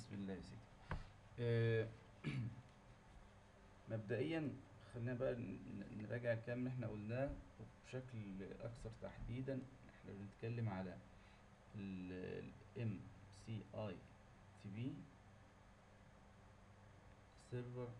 بسم الله يا سيدي آه، مبدئيا خلينا بقى ن- نراجع الكلام اللي احنا قلناه بشكل اكثر تحديدا احنا بنتكلم على ال ام سي اي تي بي سيرفر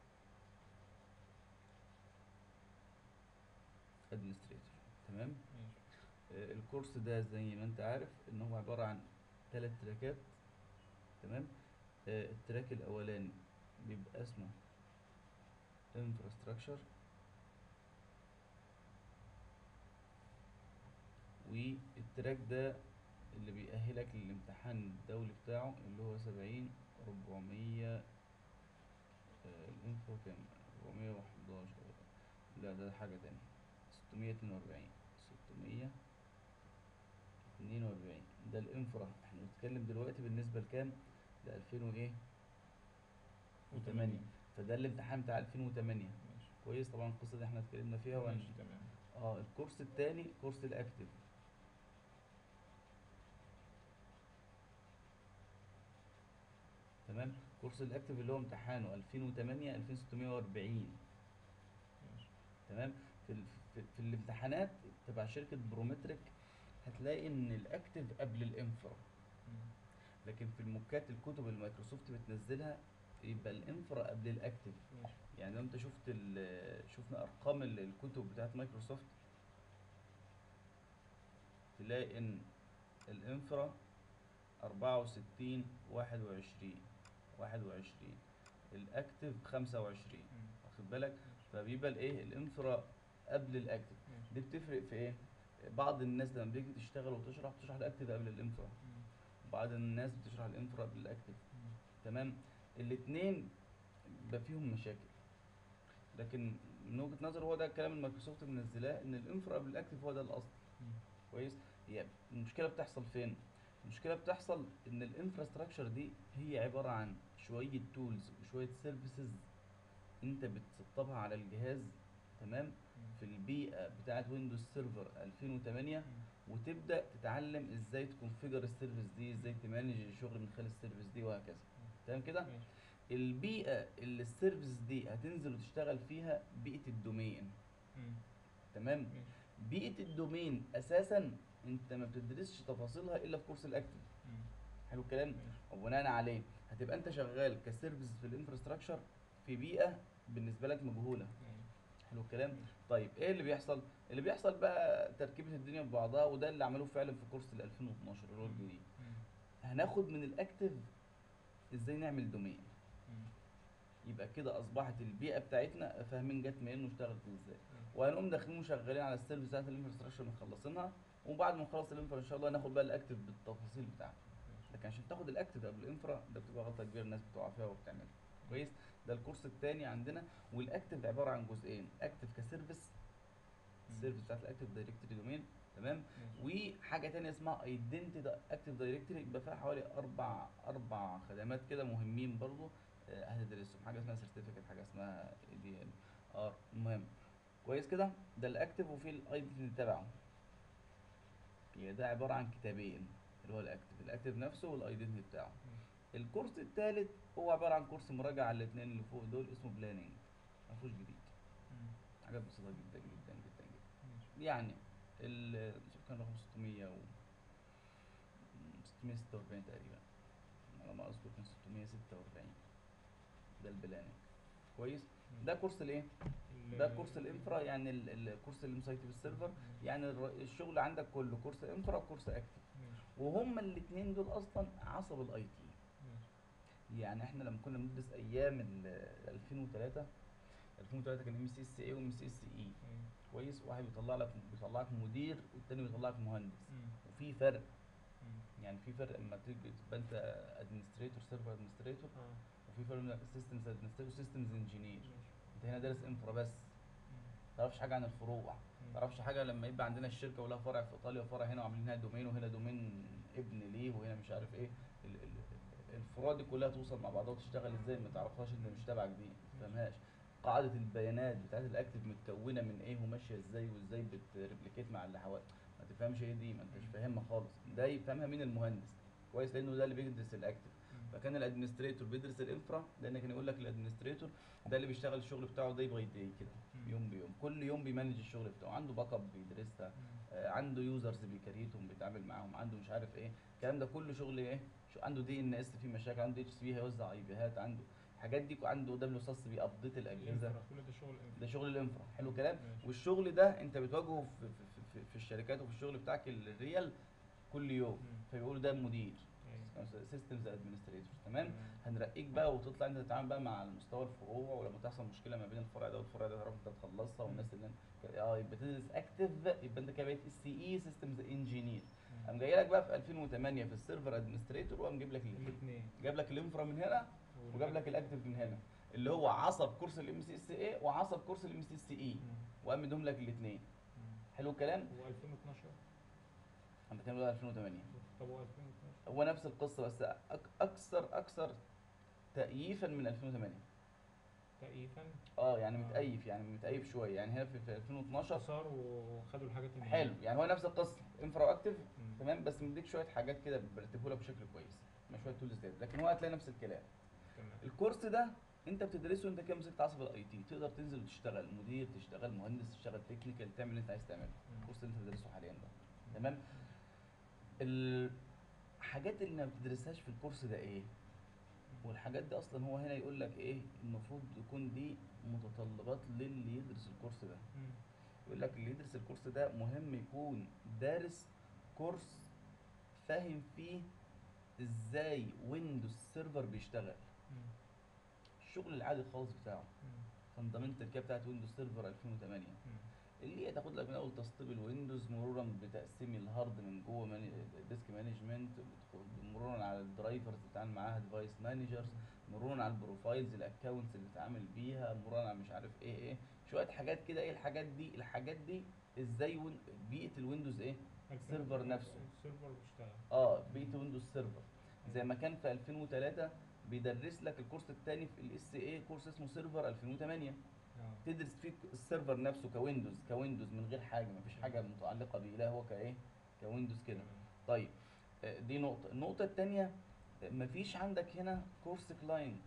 ادمنستريتور تمام ماشي آه، الكورس ده زي ما انت عارف ان هو عبارة عن ثلاث تراكات تمام آه، التراك الاولاني بيبقى اسمه infrastructure والتراك ده اللي بيأهلك للامتحان الدولي بتاعه اللي هو سبعين ربعمية الانفو كام ربعمية وحداشر لا ده حاجة تانية ستمية اتنين وأربعين ستمية اتنين وأربعين ده الانفرا احنا بنتكلم دلوقتي بالنسبة لكام لألفين وإيه وتمانية فده الامتحان بتاع ألفين وتمانية ماشي كويس طبعا القصة دي احنا اتكلمنا فيها وهن... ماشي تمام اه الكورس التاني كورس الاكتف تمام كورس الاكتف اللي هو امتحانه 2008 2640 ماشي تمام في ال... في, في الامتحانات تبع شركة برومتريك هتلاقي ان الاكتف قبل الانفرا مم. لكن في الموكات الكتب اللي مايكروسوفت بتنزلها يبقى الانفرا قبل الاكتف ماشي يعني لو انت شفت ال- شفنا ارقام ال- الكتب بتاعت مايكروسوفت تلاقي ان الانفرا أربعة وستين واحد وعشرين واحد وعشرين الاكتف خمسة وعشرين مم. واخد بالك فبيبقى الايه الانفرا قبل الاكتف ماشي دي بتفرق في ايه بعض الناس لما بتيجي تشتغل وتشرح بتشرح الاكتف قبل الانفرا مم. وبعض الناس بتشرح الانفرا قبل الاكتف مم. تمام الاتنين بيبقى فيهم مشاكل لكن من وجهة نظر هو ده الكلام اللي مايكروسوفت منزلاه ان الانفرا قبل الاكتف هو ده الاصل مم. كويس هي المشكله بتحصل فين المشكله بتحصل ان الانفراستراكشر دي هي عباره عن شويه تولز وشويه سيرفيسز انت بتسطبها على الجهاز تمام في البيئه بتاعه ويندوز سيرفر 2008 مم. وتبدا تتعلم ازاي تكونفيجر السيرفيس دي ازاي تمانج الشغل من خلال السيرفيس دي وهكذا تمام كده ماشي البيئه اللي السيرفيس دي هتنزل وتشتغل فيها بيئه الدومين مم. تمام ماشي بيئه الدومين اساسا انت ما بتدرسش تفاصيلها الا في كورس الاكتف مم. حلو الكلام ماشي وبناء عليه هتبقى انت شغال كسيرفيس في الانفراستراكشر في بيئه بالنسبه لك مجهوله مم. حلو الكلام ماشي. طيب ايه اللي بيحصل اللي بيحصل بقى تركيبه الدنيا ببعضها وده اللي عملوه فعلا في كورس ال 2012 اللي هو الجديد مم. هناخد من الاكتف ازاي نعمل دومين مم. يبقى كده اصبحت البيئه بتاعتنا فاهمين جت منين واشتغلت ازاي مم. وهنقوم داخلين وشغالين على السيرفيس بتاعت الانفراستراكشر مخلصينها وبعد ما نخلص الانفرا ان شاء الله ناخد بقى الاكتف بالتفاصيل بتاعته ماشي. لكن عشان تاخد الاكتف قبل الانفرا ده بتبقى غلطه كبيره الناس بتقع فيها وبتعملها كويس ده الكورس الثاني عندنا والاكتف عباره عن جزئين اكتف كسيرفيس السيرفيس بتاعت الاكتف دايركتوري دومين تمام ماشي. وحاجه تانية اسمها ايدنتي اكتف دايركتوري يبقى فيها حوالي اربع اربع خدمات كده مهمين برضو آه، هتدرسهم حاجه اسمها سيرتيفيكت حاجه اسمها اي دي ال ار المهم كويس كده ده الاكتف وفي الايدنتي تبعه يبقى ده عباره عن كتابين اللي هو الاكتف الاكتف نفسه والايدنتي بتاعه ماشي. الكورس الثالث هو عباره عن كورس مراجعه على الاثنين اللي فوق دول اسمه بلاننج ما فيهوش جديد مم. حاجات بسيطه جدا جدا جدا جدا ماشي. يعني ال شوف كان رقم 600 و 646 تقريبا على ما اذكر كان 646 ده البلاننج كويس مم. ده كورس الايه ال- ده كورس الانفرا يعني ال- ال- الكورس اللي مسيطر بالسيرفر يعني الر- الشغل عندك كله كورس انفرا وكورس اكتف ماشي. وهما الاثنين دول اصلا عصب الاي تي ماشي. يعني احنا لما كنا بندرس ايام ال 2003 2003 كان ام سي اس اي وام سي اس اي مم. كويس واحد بيطلع لك بيطلع لك مدير والتاني بيطلع لك مهندس مم. وفي فرق مم. يعني في فرق لما تيجي تبقى انت ادمنستريتور سيرفر ادمنستريتور اه وفي فرق انك سيستمز ادمنستريتور سيستمز انجينير ماشي. انت هنا دارس انفرا بس مم. ما تعرفش حاجه عن الفروع مم. ما تعرفش حاجه لما يبقى عندنا الشركه ولها فرع في ايطاليا وفرع هنا وعاملين هنا دومين وهنا دومين ابن ليه وهنا مش عارف ايه ال- ال- الفروع دي كلها توصل مع بعضها وتشتغل ازاي ما تعرفهاش انت مش تبعك دي ما تفهمهاش قاعده البيانات بتاعت الاكتف متكونه من ايه وماشيه ازاي وازاي بتريبليكيت مع اللي حواليك ما تفهمش ايه دي ما انتش فاهمها خالص ده يفهمها مين المهندس كويس لانه ده اللي بيدرس الاكتف فكان الادمنستريتور بيدرس الانفرا لان كان يقول لك الادمنستريتور ده اللي بيشتغل الشغل بتاعه داي باي داي كده مم. يوم بيوم كل يوم بيمانج الشغل بتاعه عنده باك اب بيدرسها مم. آه، عنده يوزرز بيكريتهم بيتعامل معاهم عنده مش عارف ايه الكلام ده كله شغل ايه شو عنده دي ان اس فيه مشاكل عنده اتش سي هيوزع اي بيهات عنده الحاجات دي عنده دبليو اس بيابديت الاجهزه الانفرا كل ده شغل انفرا ده شغل الانفرا حلو الكلام ماشي. والشغل ده انت بتواجهه في, في, في, في الشركات وفي الشغل بتاعك الريال كل يوم مم. فبيقولوا ده مدير أيوة. سيستمز ادمنستريتور تمام تمام. هنرقيك بقى وتطلع انت تتعامل بقى مع المستوى الفروع ولما تحصل مشكله ما بين الفرع ده والفرع ده تعرف انت تخلصها والناس اللي اه يبقى تدرس اكتف يبقى انت كده بقيت سي اي سيستمز انجينير مم. قام جاي لك بقى في 2008 في السيرفر ادمنستريتور وقام جايب لك الاثنين الاثنين جاب لك الانفرا من هنا وجاب لك الاكتف من هنا اللي هو عصب كورس الام سي اس اي وعصب كورس الام سي اس اي وقام مديهم لك الاثنين حلو الكلام هو 2012 انا بتكلم دلوقتي 2008 طب هو 2012 هو نفس القصه بس أك اكثر اكثر تأييفا من 2008 تأييفا اه يعني آه. متأيف يعني متأيف شويه يعني هنا في, في 2012 صار وخدوا الحاجات اللي حلو يعني هو نفس القصه انفرا اكتف مم. تمام بس مديك شويه حاجات كده برتبه لك بشكل كويس مع شويه تولز زياده لكن هو هتلاقي نفس الكلام تمام الكورس ده انت بتدرسه انت كده مسكت عصب الاي تي تقدر تنزل وتشتغل مدير تشتغل مهندس تشتغل تكنيكال تعمل اللي انت عايز تعمله مم. الكورس اللي انت بتدرسه حاليا ده تمام الحاجات اللي ما بتدرسهاش في الكورس ده ايه والحاجات دي اصلا هو هنا يقول لك ايه المفروض يكون دي متطلبات للي يدرس الكورس ده مم. يقول لك اللي يدرس الكورس ده مهم يكون دارس كورس فاهم فيه ازاي ويندوز سيرفر بيشتغل مم. الشغل العادي خالص بتاعه مم. فاندامنتال كده بتاعت ويندوز سيرفر 2008 مم. اللي هي تاخد لك من اول تسطيب الويندوز مرورا بتقسيم الهارد من جوه ماني... ديسك مانجمنت مرورا على الدرايفرز اللي بتتعامل معاها ديفايس مانجرز مرورا على البروفايلز الاكونتس اللي بتتعامل بيها مرورا على مش عارف ايه ايه شويه حاجات كده ايه الحاجات دي الحاجات دي ازاي وين... بيئه الويندوز ايه السيرفر نفسه. السيرفر بيشتغل اه بيئه ويندوز سيرفر زي ما كان في 2003 بيدرس لك الكورس الثاني في الاس اي كورس اسمه سيرفر 2008 اه تدرس فيه السيرفر نفسه كويندوز كويندوز من غير حاجه مفيش حاجه متعلقه بيه لا هو كايه كويندوز كده تمام. طيب آه، دي نقطه النقطه الثانيه مفيش عندك هنا كورس كلاينت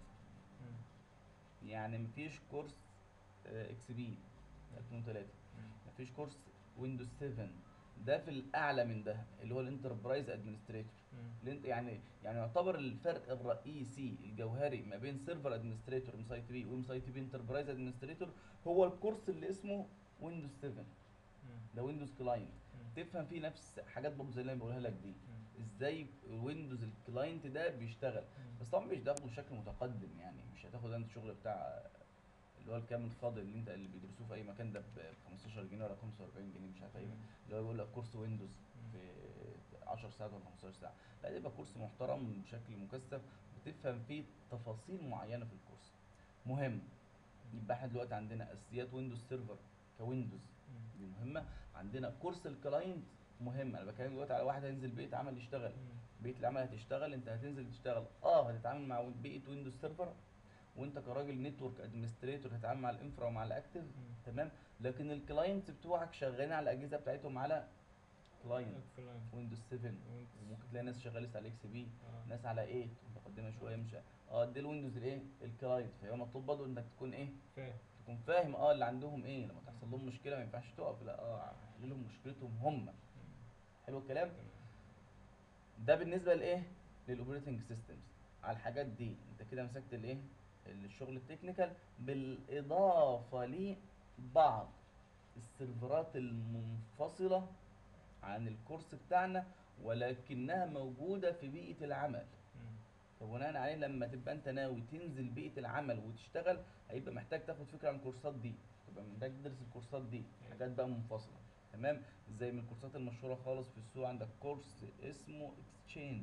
مم. يعني مفيش كورس اكس بي 2003 مم. مفيش كورس ويندوز 7 ده في الاعلى من ده اللي هو الانتربرايز ادمنستريتور مم. لأن- يعني يعني يعتبر الفرق الرئيسي الجوهري ما بين سيرفر ادمنستريتور ام ساي تي بي وام ساي تي بي انتربرايز ادمنستريتور هو الكورس اللي اسمه ويندوز 7 مم. ده ويندوز كلاينت مم. تفهم فيه نفس حاجات برضه زي اللي انا بقولها لك دي مم. ازاي ويندوز الكلاينت ده بيشتغل مم. بس طبعا مش بتاخده بشكل متقدم يعني مش هتاخد انت الشغل بتاع اللي هو الكامل فاضل اللي انت اللي بيدرسوه في اي مكان ده ب 15 جنيه ولا 45 جنيه مش عارف ايه مم. اللي هو بيقول لك كورس ويندوز مم. في 10 ساعات ولا 15 ساعه لا ده يبقى كورس محترم بشكل مكثف بتفهم فيه تفاصيل معينه في الكورس مهم يبقى احنا دلوقتي عندنا اساسيات ويندوز سيرفر كويندوز مم. دي مهمه عندنا كورس الكلاينت مهم انا بتكلم دلوقتي على واحد هينزل بيئه عمل يشتغل مم. بيئه العمل هتشتغل انت هتنزل تشتغل اه هتتعامل مع بيئه ويندوز سيرفر وانت كراجل نتورك ادمنستريتور هتتعامل مع الانفرا ومع الاكتف مم. تمام لكن الكلاينت بتوعك شغالين على الاجهزه بتاعتهم على كلاينت كلاينت. ويندوز 7 ويندوز. وممكن تلاقي ناس شغاله لسه على اكس بي آه. ناس على 8 متقدمه شويه مش اه دي الويندوز الايه الكلاينت فهو مطلوب برضه انك تكون ايه فاهم تكون فاهم اه اللي عندهم ايه لما تحصل لهم مشكله ما ينفعش تقف لا اه حل لهم مشكلتهم هم مم. حلو الكلام تمام. ده بالنسبه لايه للاوبريتنج سيستمز على الحاجات دي انت كده مسكت الايه الشغل التكنيكال بالاضافه لبعض السيرفرات المنفصله عن الكورس بتاعنا ولكنها موجوده في بيئه العمل مم. فبناء عليه لما تبقى انت ناوي تنزل بيئه العمل وتشتغل هيبقى محتاج تاخد فكره عن الكورسات دي تبقى محتاج تدرس الكورسات دي حاجات بقى منفصله تمام زي من الكورسات المشهوره خالص في السوق عندك كورس اسمه اكسشينج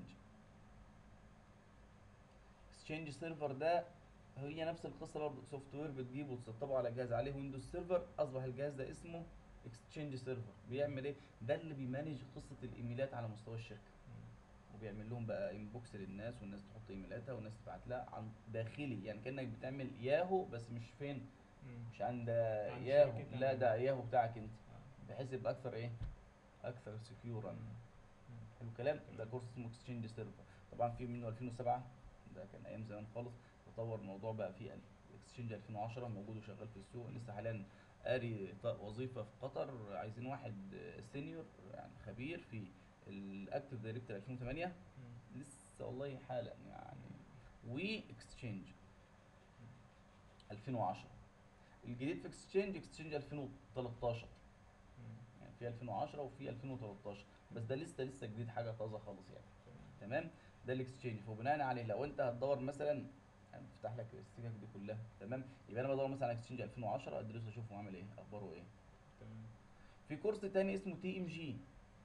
اكسشينج سيرفر ده هي نفس القصه برضه سوفت وير بتجيبه وتسطبه على جهاز عليه ويندوز سيرفر اصبح الجهاز ده اسمه اكسشينج سيرفر بيعمل ايه ده اللي بيمانج قصه الايميلات على مستوى الشركه مم. وبيعمل لهم بقى انبوكس للناس والناس تحط ايميلاتها والناس تبعت لها عن داخلي يعني كانك بتعمل ياهو بس مش فين مم. مش عند عند ياهو شركتها. لا ده ياهو بتاعك انت آه. بحيث يبقى اكثر ايه اكثر سكيورا مم. مم. حلو الكلام ده كورس اسمه اكسشينج سيرفر طبعا في منه 2007 ده كان ايام زمان خالص تطور الموضوع بقى في الاكسشينج 2010 موجود وشغال في السوق لسه حاليا قاري ط- وظيفه في قطر عايزين واحد سينيور يعني خبير في الاكتف دايركتور 2008 مم. لسه والله حالا يعني واكسشينج 2010 الجديد في اكسشينج اكسشينج 2013 مم. يعني في 2010 وفي 2013 بس ده لسه لسه جديد حاجه طازه خالص يعني تمام. تمام ده الاكسشينج فبناء عليه لو انت هتدور مثلا يعني بفتح لك السكك دي كلها تمام يبقى انا بدور مثلا على اكسشينج 2010 ادرسه اشوفه عامل ايه اخباره ايه تمام في كورس تاني اسمه تي ام جي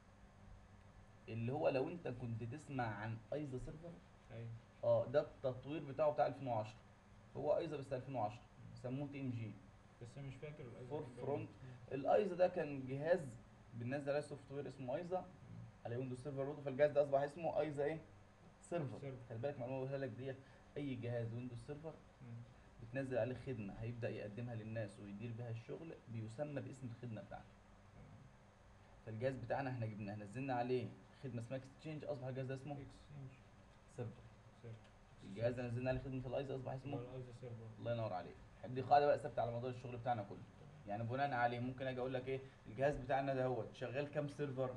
اللي هو لو انت كنت تسمع عن ايزا سيرفر ايوه اه ده التطوير بتاعه بتاع 2010 هو ايزا بس 2010 سموه تي ام جي بس انا مش فاكر الايزو فور كان فرونت. بيعمل- الايزا ده كان جهاز بننزل عليه سوفت وير اسمه ايزا مم. على ويندوز سيرفر برضه فالجهاز ده اصبح اسمه ايزا ايه سيرفر سيرفر. خلي بالك معلومه بقولها لك ديت اي جهاز ويندوز سيرفر مم. بتنزل عليه خدمه هيبدا يقدمها للناس ويدير بها الشغل بيسمى باسم الخدمه بتاعته تمام. فالجهاز بتاعنا احنا جبناه نزلنا عليه خدمه اسمها اكستشينج اصبح الجهاز ده اسمه اكسشينج سيرفر سيرفر الجهاز ده نزلنا عليه خدمه الايزا اصبح اسمه اللي هو الايزو سيرفر الله ينور عليك دي قاعده بقى ثابته على مدار الشغل بتاعنا كله يعني بناء عليه ممكن اجي اقول لك ايه الجهاز بتاعنا ده هو شغال كام سيرفر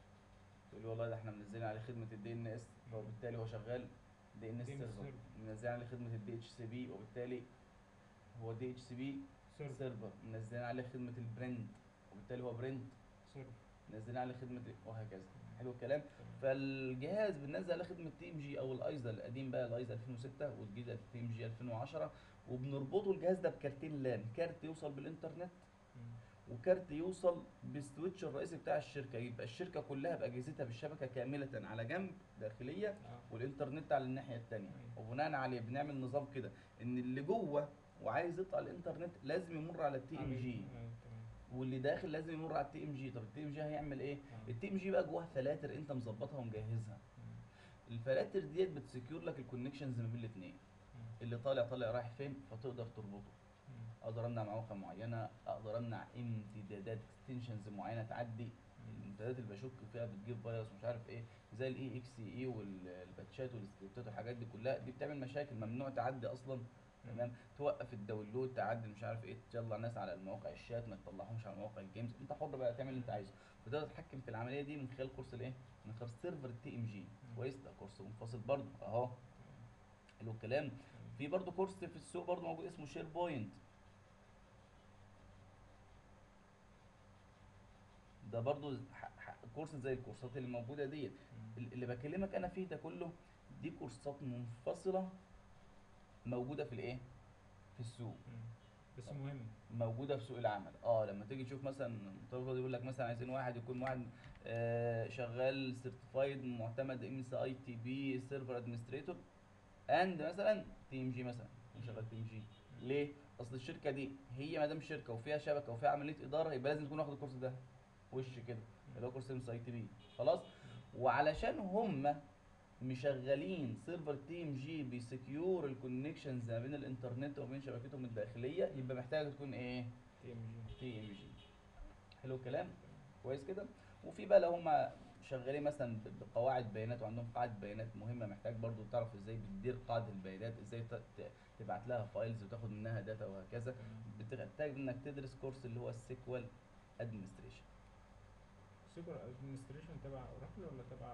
تقول لي والله ده احنا منزلين عليه خدمه الدي ان اس وبالتالي هو شغال دي ان اس DNS سيرفر server. منزلين عليه خدمه الدي اتش سي بي وبالتالي هو دي اتش سي بي سيرفر سيرفر منزلين عليه خدمه البرنت وبالتالي هو برنت سيرفر منزلين عليه خدمه وهكذا حلو الكلام تمام. فالجهاز بننزل عليه خدمه تي ام جي او الايزا القديم بقى الايزا 2006 والجديد التي ام جي 2010 وبنربطه الجهاز ده بكارتين لان كارت يوصل بالانترنت مم. وكارت يوصل بالسويتش الرئيسي بتاع الشركه يبقى الشركه كلها باجهزتها بالشبكه كامله على جنب داخليه اه والانترنت على الناحيه الثانيه أيوة. وبناء عليه بنعمل نظام كده ان اللي جوه وعايز يطلع الانترنت لازم يمر على التي ام عامل- جي ايوه تمام واللي داخل لازم يمر على التي ام جي طب التي ام جي هيعمل ايه آه. التي ام جي بقى جواه فلاتر انت مظبطها ومجهزها مم. الفلاتر ديت بتسكيور لك الكونكشنز ما بين الاثنين مم. اللي طالع طالع رايح فين فتقدر تربطه مم. اقدر امنع مواقع معينه اقدر امنع امتدادات اكستنشنز معينه تعدي الامتدادات اللي بشك فيها بتجيب فيروس ومش عارف ايه زي الاي اكس اي والباتشات والسكريبتات والحاجات دي كلها دي بتعمل مشاكل ممنوع تعدي اصلا تمام توقف الداونلود تعدي مش عارف ايه تطلع ناس على المواقع الشات ما تطلعهمش على مواقع الجيمز انت حر بقى تعمل اللي انت عايزه وتقدر تتحكم في العمليه دي من خلال كورس الايه من خلال سيرفر التي ام جي كويس ده كورس منفصل برضه اهو حلو الكلام في برضه كورس في السوق برضه موجود اسمه شير بوينت ده برضه ح- ح- كورس زي الكورسات اللي موجوده ديت ال- اللي بكلمك انا فيه ده كله دي كورسات منفصله موجوده في الايه في السوق بس مهم موجوده في سوق العمل اه لما تيجي تشوف مثلا طلبه يقول لك مثلا عايزين واحد يكون واحد آه شغال سيرتيفايد معتمد ام اس اي تي بي سيرفر ادمنستريتور اند مثلا تي ام جي مثلا يكون شغال تي ام جي ليه اصل الشركه دي هي ما دام شركه وفيها شبكه وفيها عمليه اداره يبقى لازم تكون واخد الكورس ده وش كده اللي هو كورس ام اس اي تي بي خلاص وعلشان هم مشغلين سيرفر تي ام جي بيسكيور الكونكشنز ما بين الانترنت وبين شبكتهم الداخليه يبقى محتاجه تكون ايه تي ام جي تي ام جي حلو الكلام كويس كده وفي بقى لو هم شغالين مثلا ب- بقواعد بيانات وعندهم قاعده بيانات مهمه محتاج برضو تعرف ازاي بتدير قاعده البيانات ازاي ت- ت- تبعت لها فايلز وتاخد منها داتا وهكذا بتحتاج انك تدرس كورس اللي هو السيكوال ادمنستريشن سيكور ادمنستريشن تبع اوراكل ولا تبع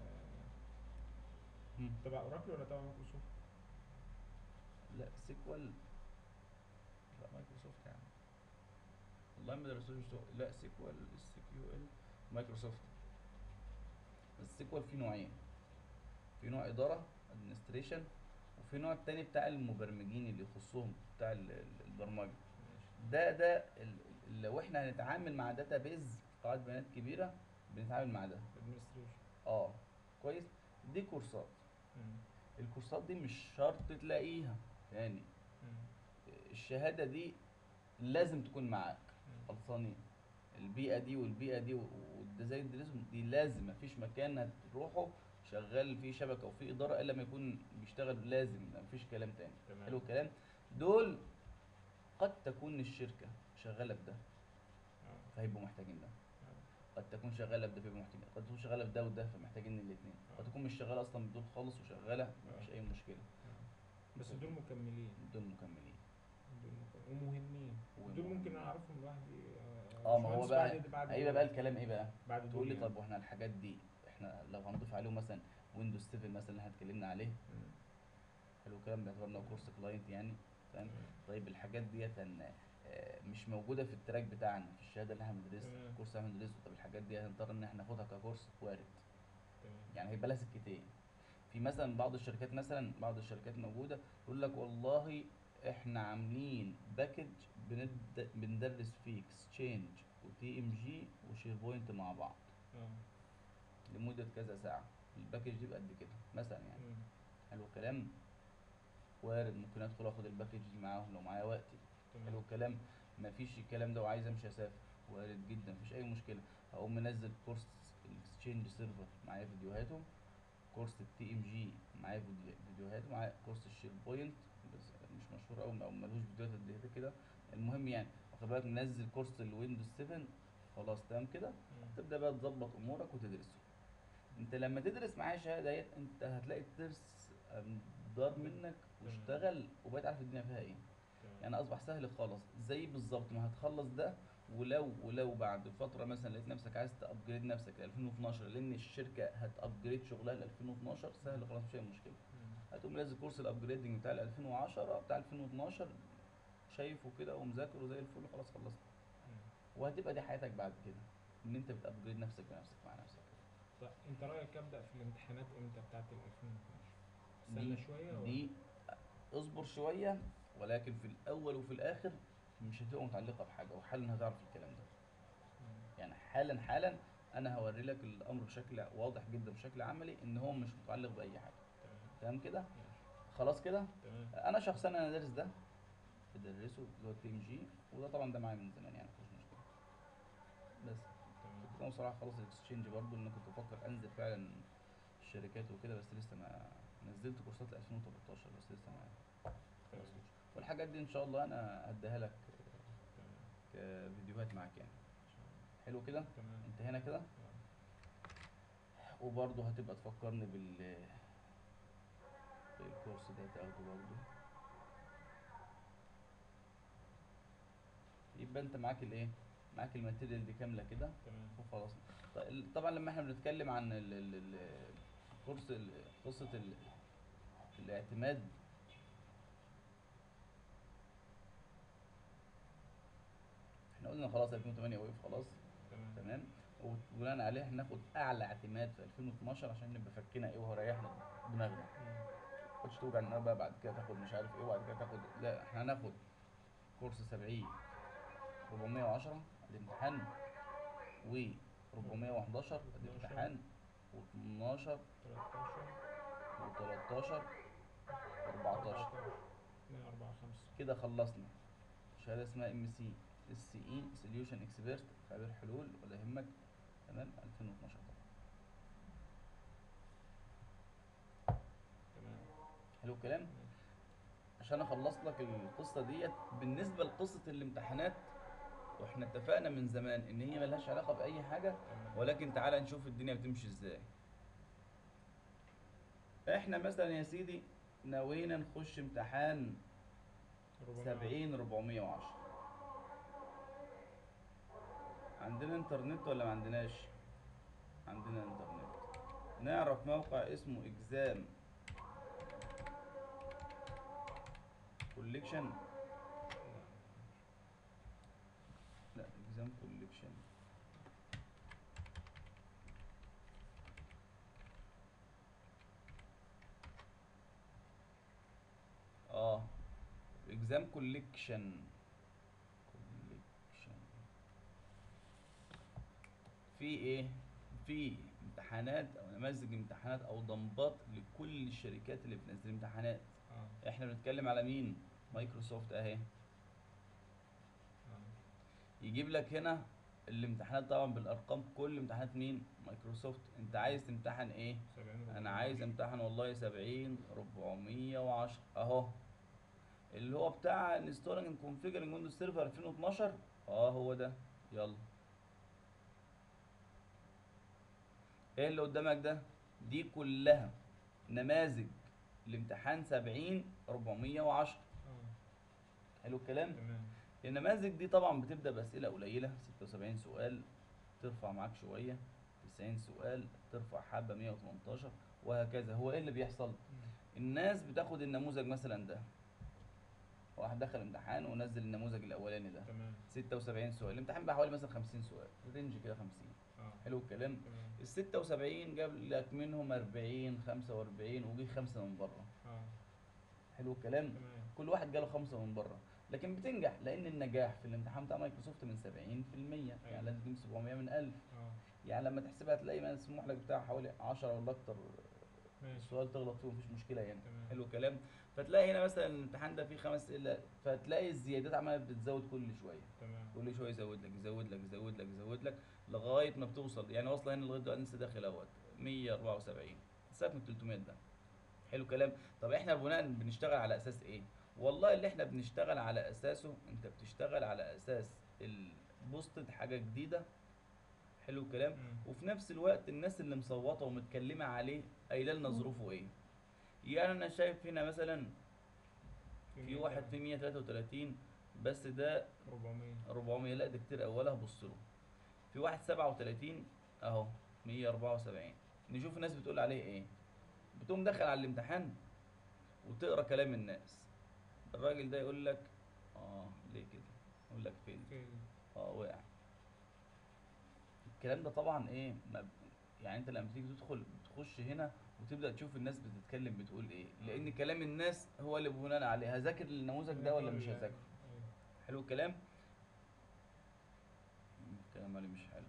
آه، تبع اوراكل ولا تبع مايكروسوفت؟ لا سيكوال لا مايكروسوفت يعني والله ما درسوش بتوع لا سيكوال اس كيو ال مايكروسوفت بس سيكوال فيه نوعين في نوع اداره ادمنستريشن وفي نوع التاني بتاع المبرمجين اللي يخصهم بتاع ال- ال- البرمجه ماشي ده ده ال- ال- لو احنا هنتعامل مع داتا بيز قاعده بيانات كبيره بنتعامل مع ده ادمنستريشن اه كويس دي كورسات الكورسات دي مش شرط تلاقيها يعني الشهاده دي لازم تكون معاك خلصانين البيئه دي والبيئه دي و- وده زي الدراسهم دي لازم مفيش مكان هتروحه شغال فيه شبكه وفيه اداره الا ما يكون بيشتغل لازم مفيش كلام تاني تمام. حلو الكلام دول قد تكون الشركه شغاله بده فهيبقوا محتاجين ده قد تكون شغاله بده فيبقوا محتاجين قد تكون شغاله بده وده فمحتاجين الاثنين قد تكون مش شغاله اصلا بدول خالص وشغاله مفيش اي مشكله بس دول مكملين دول مكملين دول مكملين ومهمين دول ومهمين. ممكن اعرفهم لوحدي اه ما هو باشمهندس بقى بعد بعد ايوه بقى الكلام ايه بقى بعد تقول لي دول طب واحنا الحاجات دي احنا لو هنضيف عليهم مثلا ويندوز 7 مثلا اللي احنا اتكلمنا عليه يعني. حلو الكلام باعتبارنا كورس كلاينت يعني تمام طيب الحاجات ديت هن- آه، مش موجوده في التراك بتاعنا في الشهاده اللي احنا بندرسها تمام. الكورس اللي احنا بندرسه طب الحاجات دي هنضطر ان احنا ناخدها ككورس وارد تمام يعني هيبقى لها سكتين في مثلا بعض الشركات مثلا بعض الشركات موجوده يقول لك والله احنا عاملين باكج بند... بندرس فيه اكسشينج وتي ام جي وشير بوينت مع بعض اه لمده كذا ساعه الباكج دي بقد كده مثلا يعني مم. حلو الكلام وارد ممكن ادخل اخد الباكج دي معاهم لو معايا وقتي حلو تمام الكلام مفيش الكلام ده وعايز امشي اسافر وارد جدا مفيش اي مشكله هقوم منزل كورس الاكسشينج سيرفر معايا فيديوهاته كورس التي ام جي معايا فيديو- فيديوهاته معايا كورس الشير بوينت بس مش مشهور قوي او ملوش فيديوهات قد كده المهم يعني واخد بالك منزل كورس الويندوز 7 خلاص تمام كده مم. تبدا بقى تظبط امورك وتدرسه انت لما تدرس معايا شهاده ديت انت هتلاقي الترس دار منك واشتغل وبقيت عارف الدنيا فيها ايه تمام. يعني اصبح سهل خالص زي بالظبط ما هتخلص ده ولو ولو بعد فتره مثلا لقيت نفسك عايز تابجريد نفسك ل 2012 لان الشركه هتابجريد شغلها ل 2012 سهل خلاص مش اي مشكله مم. هتقوم نازل كورس الابجريدنج بتاع ال 2010 بتاع 2012 شايفه كده ومذاكره زي الفل خلاص خلصت مم. وهتبقى دي حياتك بعد كده ان انت بتابجريد نفسك بنفسك مع نفسك طيب انت رايك ابدا في الامتحانات امتى بتاعت ال 2012 دي استنى شويه ولا- دي اصبر شويه ولكن في الاول وفي الاخر مش هتبقى متعلقه بحاجه وحالا هتعرف الكلام ده مم. يعني حالا حالا انا هوري لك الامر بشكل واضح جدا بشكل عملي ان هو مش متعلق باي حاجه تمام تمام كده ماشي. خلاص كده تمام انا شخصيا انا دارس ده بدرسه اللي هو التي ام جي وده طبعا ده معايا من زمان يعني مفيش مشكله بس تمام كنت انا بصراحه خلاص الاكسشينج برضو ان أنا كنت بفكر انزل فعلا الشركات وكده بس لسه ما نزلت كورسات ل 2013 بس لسه ما تمام خلصتش والحاجات دي ان شاء الله انا هديها لك تمام كفيديوهات معاك يعني إن شاء الله. حلو كده تمام انتهينا كده آه. وبرضه هتبقى تفكرني بال بالكورس ده تاخده برضه يبقى انت معاك الايه معاك الماتيريال دي كامله كده تمام وخلاص طيب طبعا لما احنا بنتكلم عن ال- ال- ال- الكورس ال- قصه ال- الاعتماد احنا قلنا خلاص 2008 وقف خلاص تمام تمام وبناء عليه هناخد اعلى اعتماد في 2012 عشان نبقى فكنا ايه وهو ريحنا دماغنا مم. تخش توجع دماغك بقى بعد كده تاخد مش عارف ايه وبعد كده تاخد لا احنا هناخد كورس 70 410 الامتحان و 411 الامتحان و12 13 و13 و14 104 5 كده خلصنا شهاده اسمها ام سي اس سي اي سوليوشن اكسبيرت خبير حلول ولا يهمك تمام 2012 طبعا تمام حلو الكلام ماشي. عشان اخلص لك القصه ديت بالنسبه لقصه الامتحانات واحنا اتفقنا من زمان ان هي ملهاش علاقه باي حاجه تمام ولكن تعالى نشوف الدنيا بتمشي ازاي احنا مثلا يا سيدي نوينا نخش امتحان 70 410 عندنا انترنت ولا ما عندناش عندنا انترنت نعرف موقع اسمه اكزام كوليكشن لا اكزام كوليكشن اه اكزام كوليكشن كوليكشن في ايه في امتحانات او نماذج امتحانات او ضمبات لكل الشركات اللي بتنزل امتحانات اه احنا بنتكلم على مين مايكروسوفت اهي اه يجيب لك هنا الامتحانات طبعا بالارقام كل امتحانات مين مايكروسوفت انت عايز تمتحن ايه 70 انا عايز امتحن والله 70 410 اهو اللي هو بتاع انستولنج اند كونفيجرنج ويندوز سيرفر 2012 اه هو ده يلا ايه اللي قدامك ده دي كلها نماذج الامتحان 70 410 اه حلو الكلام تمام النماذج دي طبعا بتبدا باسئله قليله 76 سؤال ترفع معاك شويه 90 سؤال ترفع حبه 118 وهكذا هو ايه اللي بيحصل مم. الناس بتاخد النموذج مثلا ده واحد دخل امتحان ونزل النموذج الاولاني ده تمام 76 سؤال الامتحان بقى حوالي مثلا 50 سؤال رينج كده 50 اه حلو الكلام تمام ال 76 جاب لك منهم 40 45 وجي خمسه من بره اه حلو الكلام تمام كل واحد جاله خمسه من بره لكن بتنجح لان النجاح في الامتحان بتاع مايكروسوفت من 70% يعني لازم تجيب 700 من 1000 اه يعني لما تحسبها تلاقي مسموح لك بتاع حوالي 10 ولا اكتر ماشي السؤال تغلط فيه مفيش مشكله يعني تمام. حلو الكلام فتلاقي هنا مثلا الامتحان ده فيه خمس اسئله فتلاقي الزيادات عماله بتتزود كل شويه تمام كل شويه يزود لك يزود لك يزود لك يزود لك لغايه ما بتوصل يعني واصله هنا لغايه دلوقتي لسه داخل اهوت 174 سقف من 300 ده حلو الكلام طب احنا بناء بنشتغل على اساس ايه والله اللي احنا بنشتغل على اساسه انت بتشتغل على اساس البوستد حاجه جديده حلو الكلام مم. وفي نفس الوقت الناس اللي مصوته ومتكلمه عليه قايله لنا ظروفه ايه يعني انا شايف هنا مثلا في مية واحد كام؟ في 133 بس ده 400 400 لا ده كتير اوي ولا هبص له في واحد 37 اهو 174 نشوف الناس بتقول عليه ايه بتقوم داخل على الامتحان وتقرا كلام الناس الراجل ده يقول لك اه ليه كده يقول لك فين في اه وقع الكلام ده طبعا ايه ما ب- يعني انت لما تيجي تدخل تخش هنا وتبدا تشوف الناس بتتكلم بتقول ايه لان كلام الناس هو اللي بناء عليه هذاكر النموذج ده ولا مش هذاكره أيوة. حلو الكلام مم، الكلام عليه مش حلو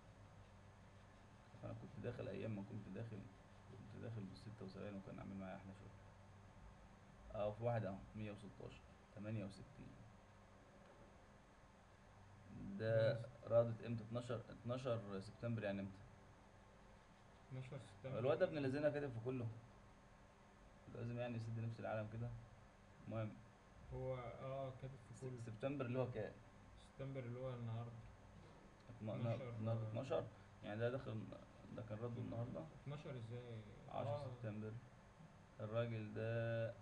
انا كنت داخل ايام ما كنت داخل كنت داخل بالستة وسبعين وكان عامل معايا احلى شغل اه في واحد اهو 116 68 ده ماشي. رادت امتى 12 12 سبتمبر يعني امتى 12 سبتمبر الواد ده ابن الذين كاتب في كله لازم يعني يسد نفس العالم كده المهم هو اه كاتب في كله سبتمبر اللي هو كام سبتمبر اللي هو النهارده 12 12 النهارده 12 يعني ده داخل ده كان رده النهارده 12 ازاي 10 آه، سبتمبر الراجل ده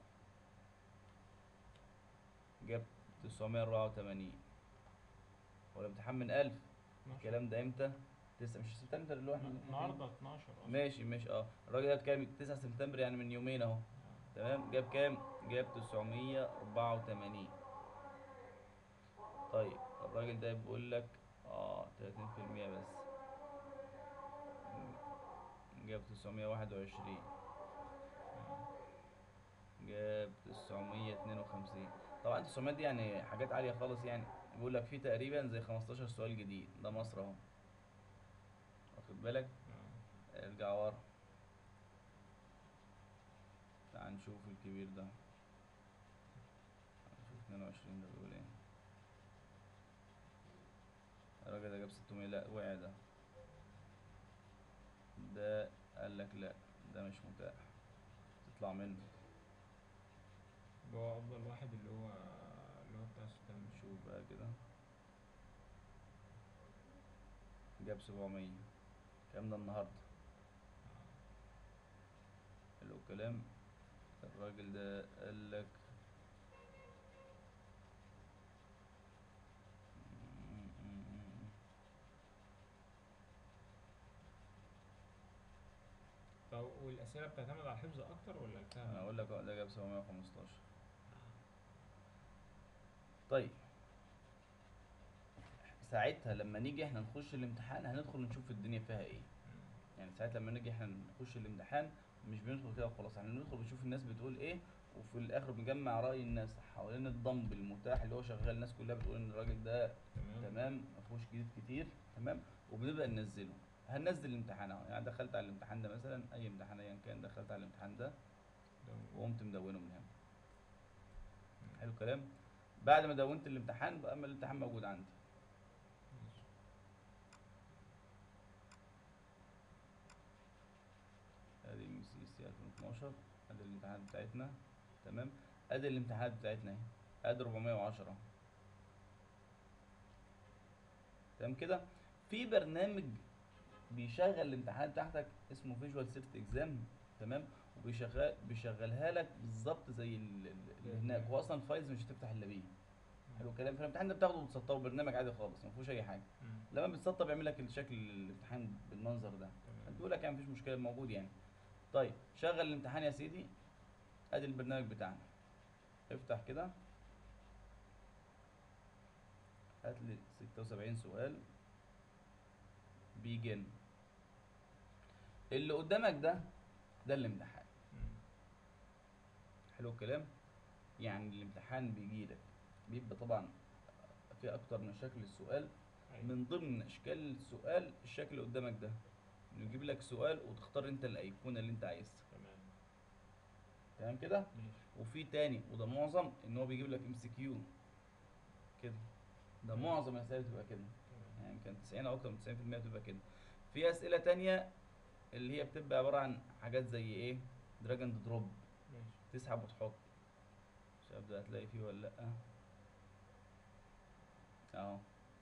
جاب 984 هو الامتحان من 1000 12. الكلام ده امتى؟ 9 مش سبتمبر اللي هو احنا فيه؟ النهارده 12 اصلا ماشي ماشي اه الراجل ده كام 9 سبتمبر يعني من يومين اهو آه. تمام جاب كام؟ جاب 984 طيب الراجل ده بيقول لك اه 30% بس جاب 921 جاب 952 طبعا 900 دي يعني حاجات عالية خالص يعني بيقول لك في تقريبا زي 15 سؤال جديد ده مصر اهو واخد بالك آه. ارجع ورا تعال نشوف الكبير ده تعال نشوف 22 ده بيقول ايه الراجل ده جاب 600 لا وقع ده ده قال لك لا ده مش متاح تطلع منه اللي هو افضل واحد اللي هو اللي هو بتاع سبتمبر نشوف بقى كده جاب 700 الكلام ده النهارده حلو الكلام الراجل ده قال لك طب والاسئله بتعتمد على الحفظ اكتر ولا الفهم انا اقول لك اه ده جاب 715 طيب ساعتها لما نيجي احنا نخش الامتحان هندخل نشوف الدنيا فيها ايه مم. يعني ساعات لما نيجي احنا نخش الامتحان مش بندخل كده وخلاص احنا بندخل بنشوف الناس بتقول ايه وفي الاخر بنجمع راي الناس حوالين الضمب المتاح اللي هو شغال الناس كلها بتقول ان الراجل ده تمام تمام ما فيهوش جديد كتير تمام وبنبدا ننزله هننزل الامتحان اهو يعني دخلت على الامتحان ده مثلا اي امتحان ايا كان دخلت على الامتحان ده ده وقمت مدونه من هنا حلو الكلام بعد ما دونت الامتحان بقى اما الامتحان موجود عندي ماشي. ادي ام سي سي 2012 ادي الامتحانات بتاعتنا تمام ادي الامتحانات بتاعتنا اهي ادي 410 تمام كده في برنامج بيشغل الامتحانات بتاعتك اسمه فيجوال سيفت اكزام تمام وبيشغل بيشغلها لك بالظبط زي ال- ال- اللي هناك هو اصلا الفايلز مش هتفتح الا بيه حلو الكلام فالامتحان ده بتاخده وتسطبه برنامج عادي خالص ما فيهوش اي حاجه مم. لما بتسطب يعمل لك الشكل الامتحان بالمنظر ده تمام بيقول لك يعني مفيش مشكله موجود يعني طيب شغل الامتحان يا سيدي ادي البرنامج بتاعنا افتح كده هات لي 76 سؤال بيجن اللي قدامك ده ده الامتحان مم. حلو الكلام يعني الامتحان بيجي لك بيبقى طبعا في اكتر من شكل السؤال أيوة. من ضمن اشكال السؤال الشكل اللي قدامك ده انه يجيب لك سؤال وتختار انت الايقونه اللي انت عايزها تمام تمام كده ماشي وفي تاني وده معظم ان هو بيجيب لك ام سي كيو كده ده معظم الاسئله بتبقى كده تمام يعني كان 90 او اكتر من 90% بتبقى كده في اسئله تانية اللي هي بتبقى عباره عن حاجات زي ايه دراج اند دروب ماشي تسحب وتحط شايف ده هتلاقي فيه ولا لا اهو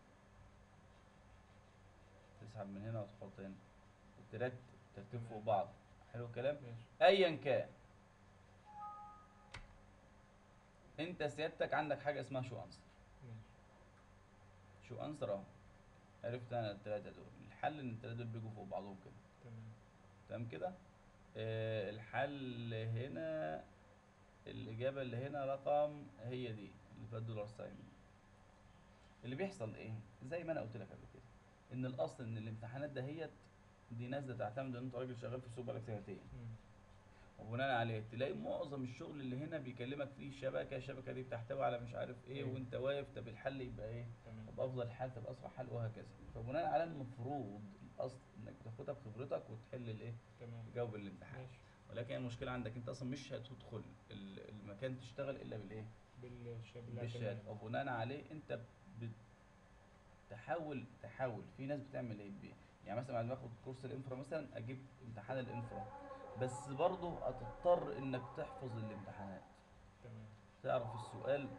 تسحب من هنا وتحط هنا وترتب ترتيب فوق بعض حلو الكلام ماشي ايا كان انت سيادتك عندك حاجه اسمها شو انسر ماشي شو انسر اهو عرفت انا الثلاثه دول الحل ان الثلاثه دول بيجوا فوق بعضهم كده تمام تمام كده آه الحل هنا الاجابه اللي هنا رقم هي دي اللي فيها الدولار ساين اللي بيحصل ايه زي ما انا قلت لك قبل كده ان الاصل ان الامتحانات دهيت دي نازله تعتمد ان انت راجل شغال في السوق بقالك سنتين مم. وبناء عليه تلاقي معظم الشغل اللي هنا بيكلمك فيه شبكه الشبكه دي بتحتوي على مش عارف ايه أيوة. وانت واقف طب الحل يبقى ايه تمام طب افضل حل طب اسرع حل وهكذا فبناء على المفروض الاصل انك بتاخدها بخبرتك وتحل الايه تمام تجاوب الامتحان ماشي ولكن المشكله عندك انت اصلا مش هتدخل ال- المكان تشتغل الا بالايه بالشهادة بالشهاده وبناء عليه انت بتحاول تحاول في ناس بتعمل ايه بي- يعني مثلا بعد ما اخد كورس الانفرا مثلا اجيب امتحان الانفرا بس برضه هتضطر انك تحفظ الامتحانات تمام تعرف السؤال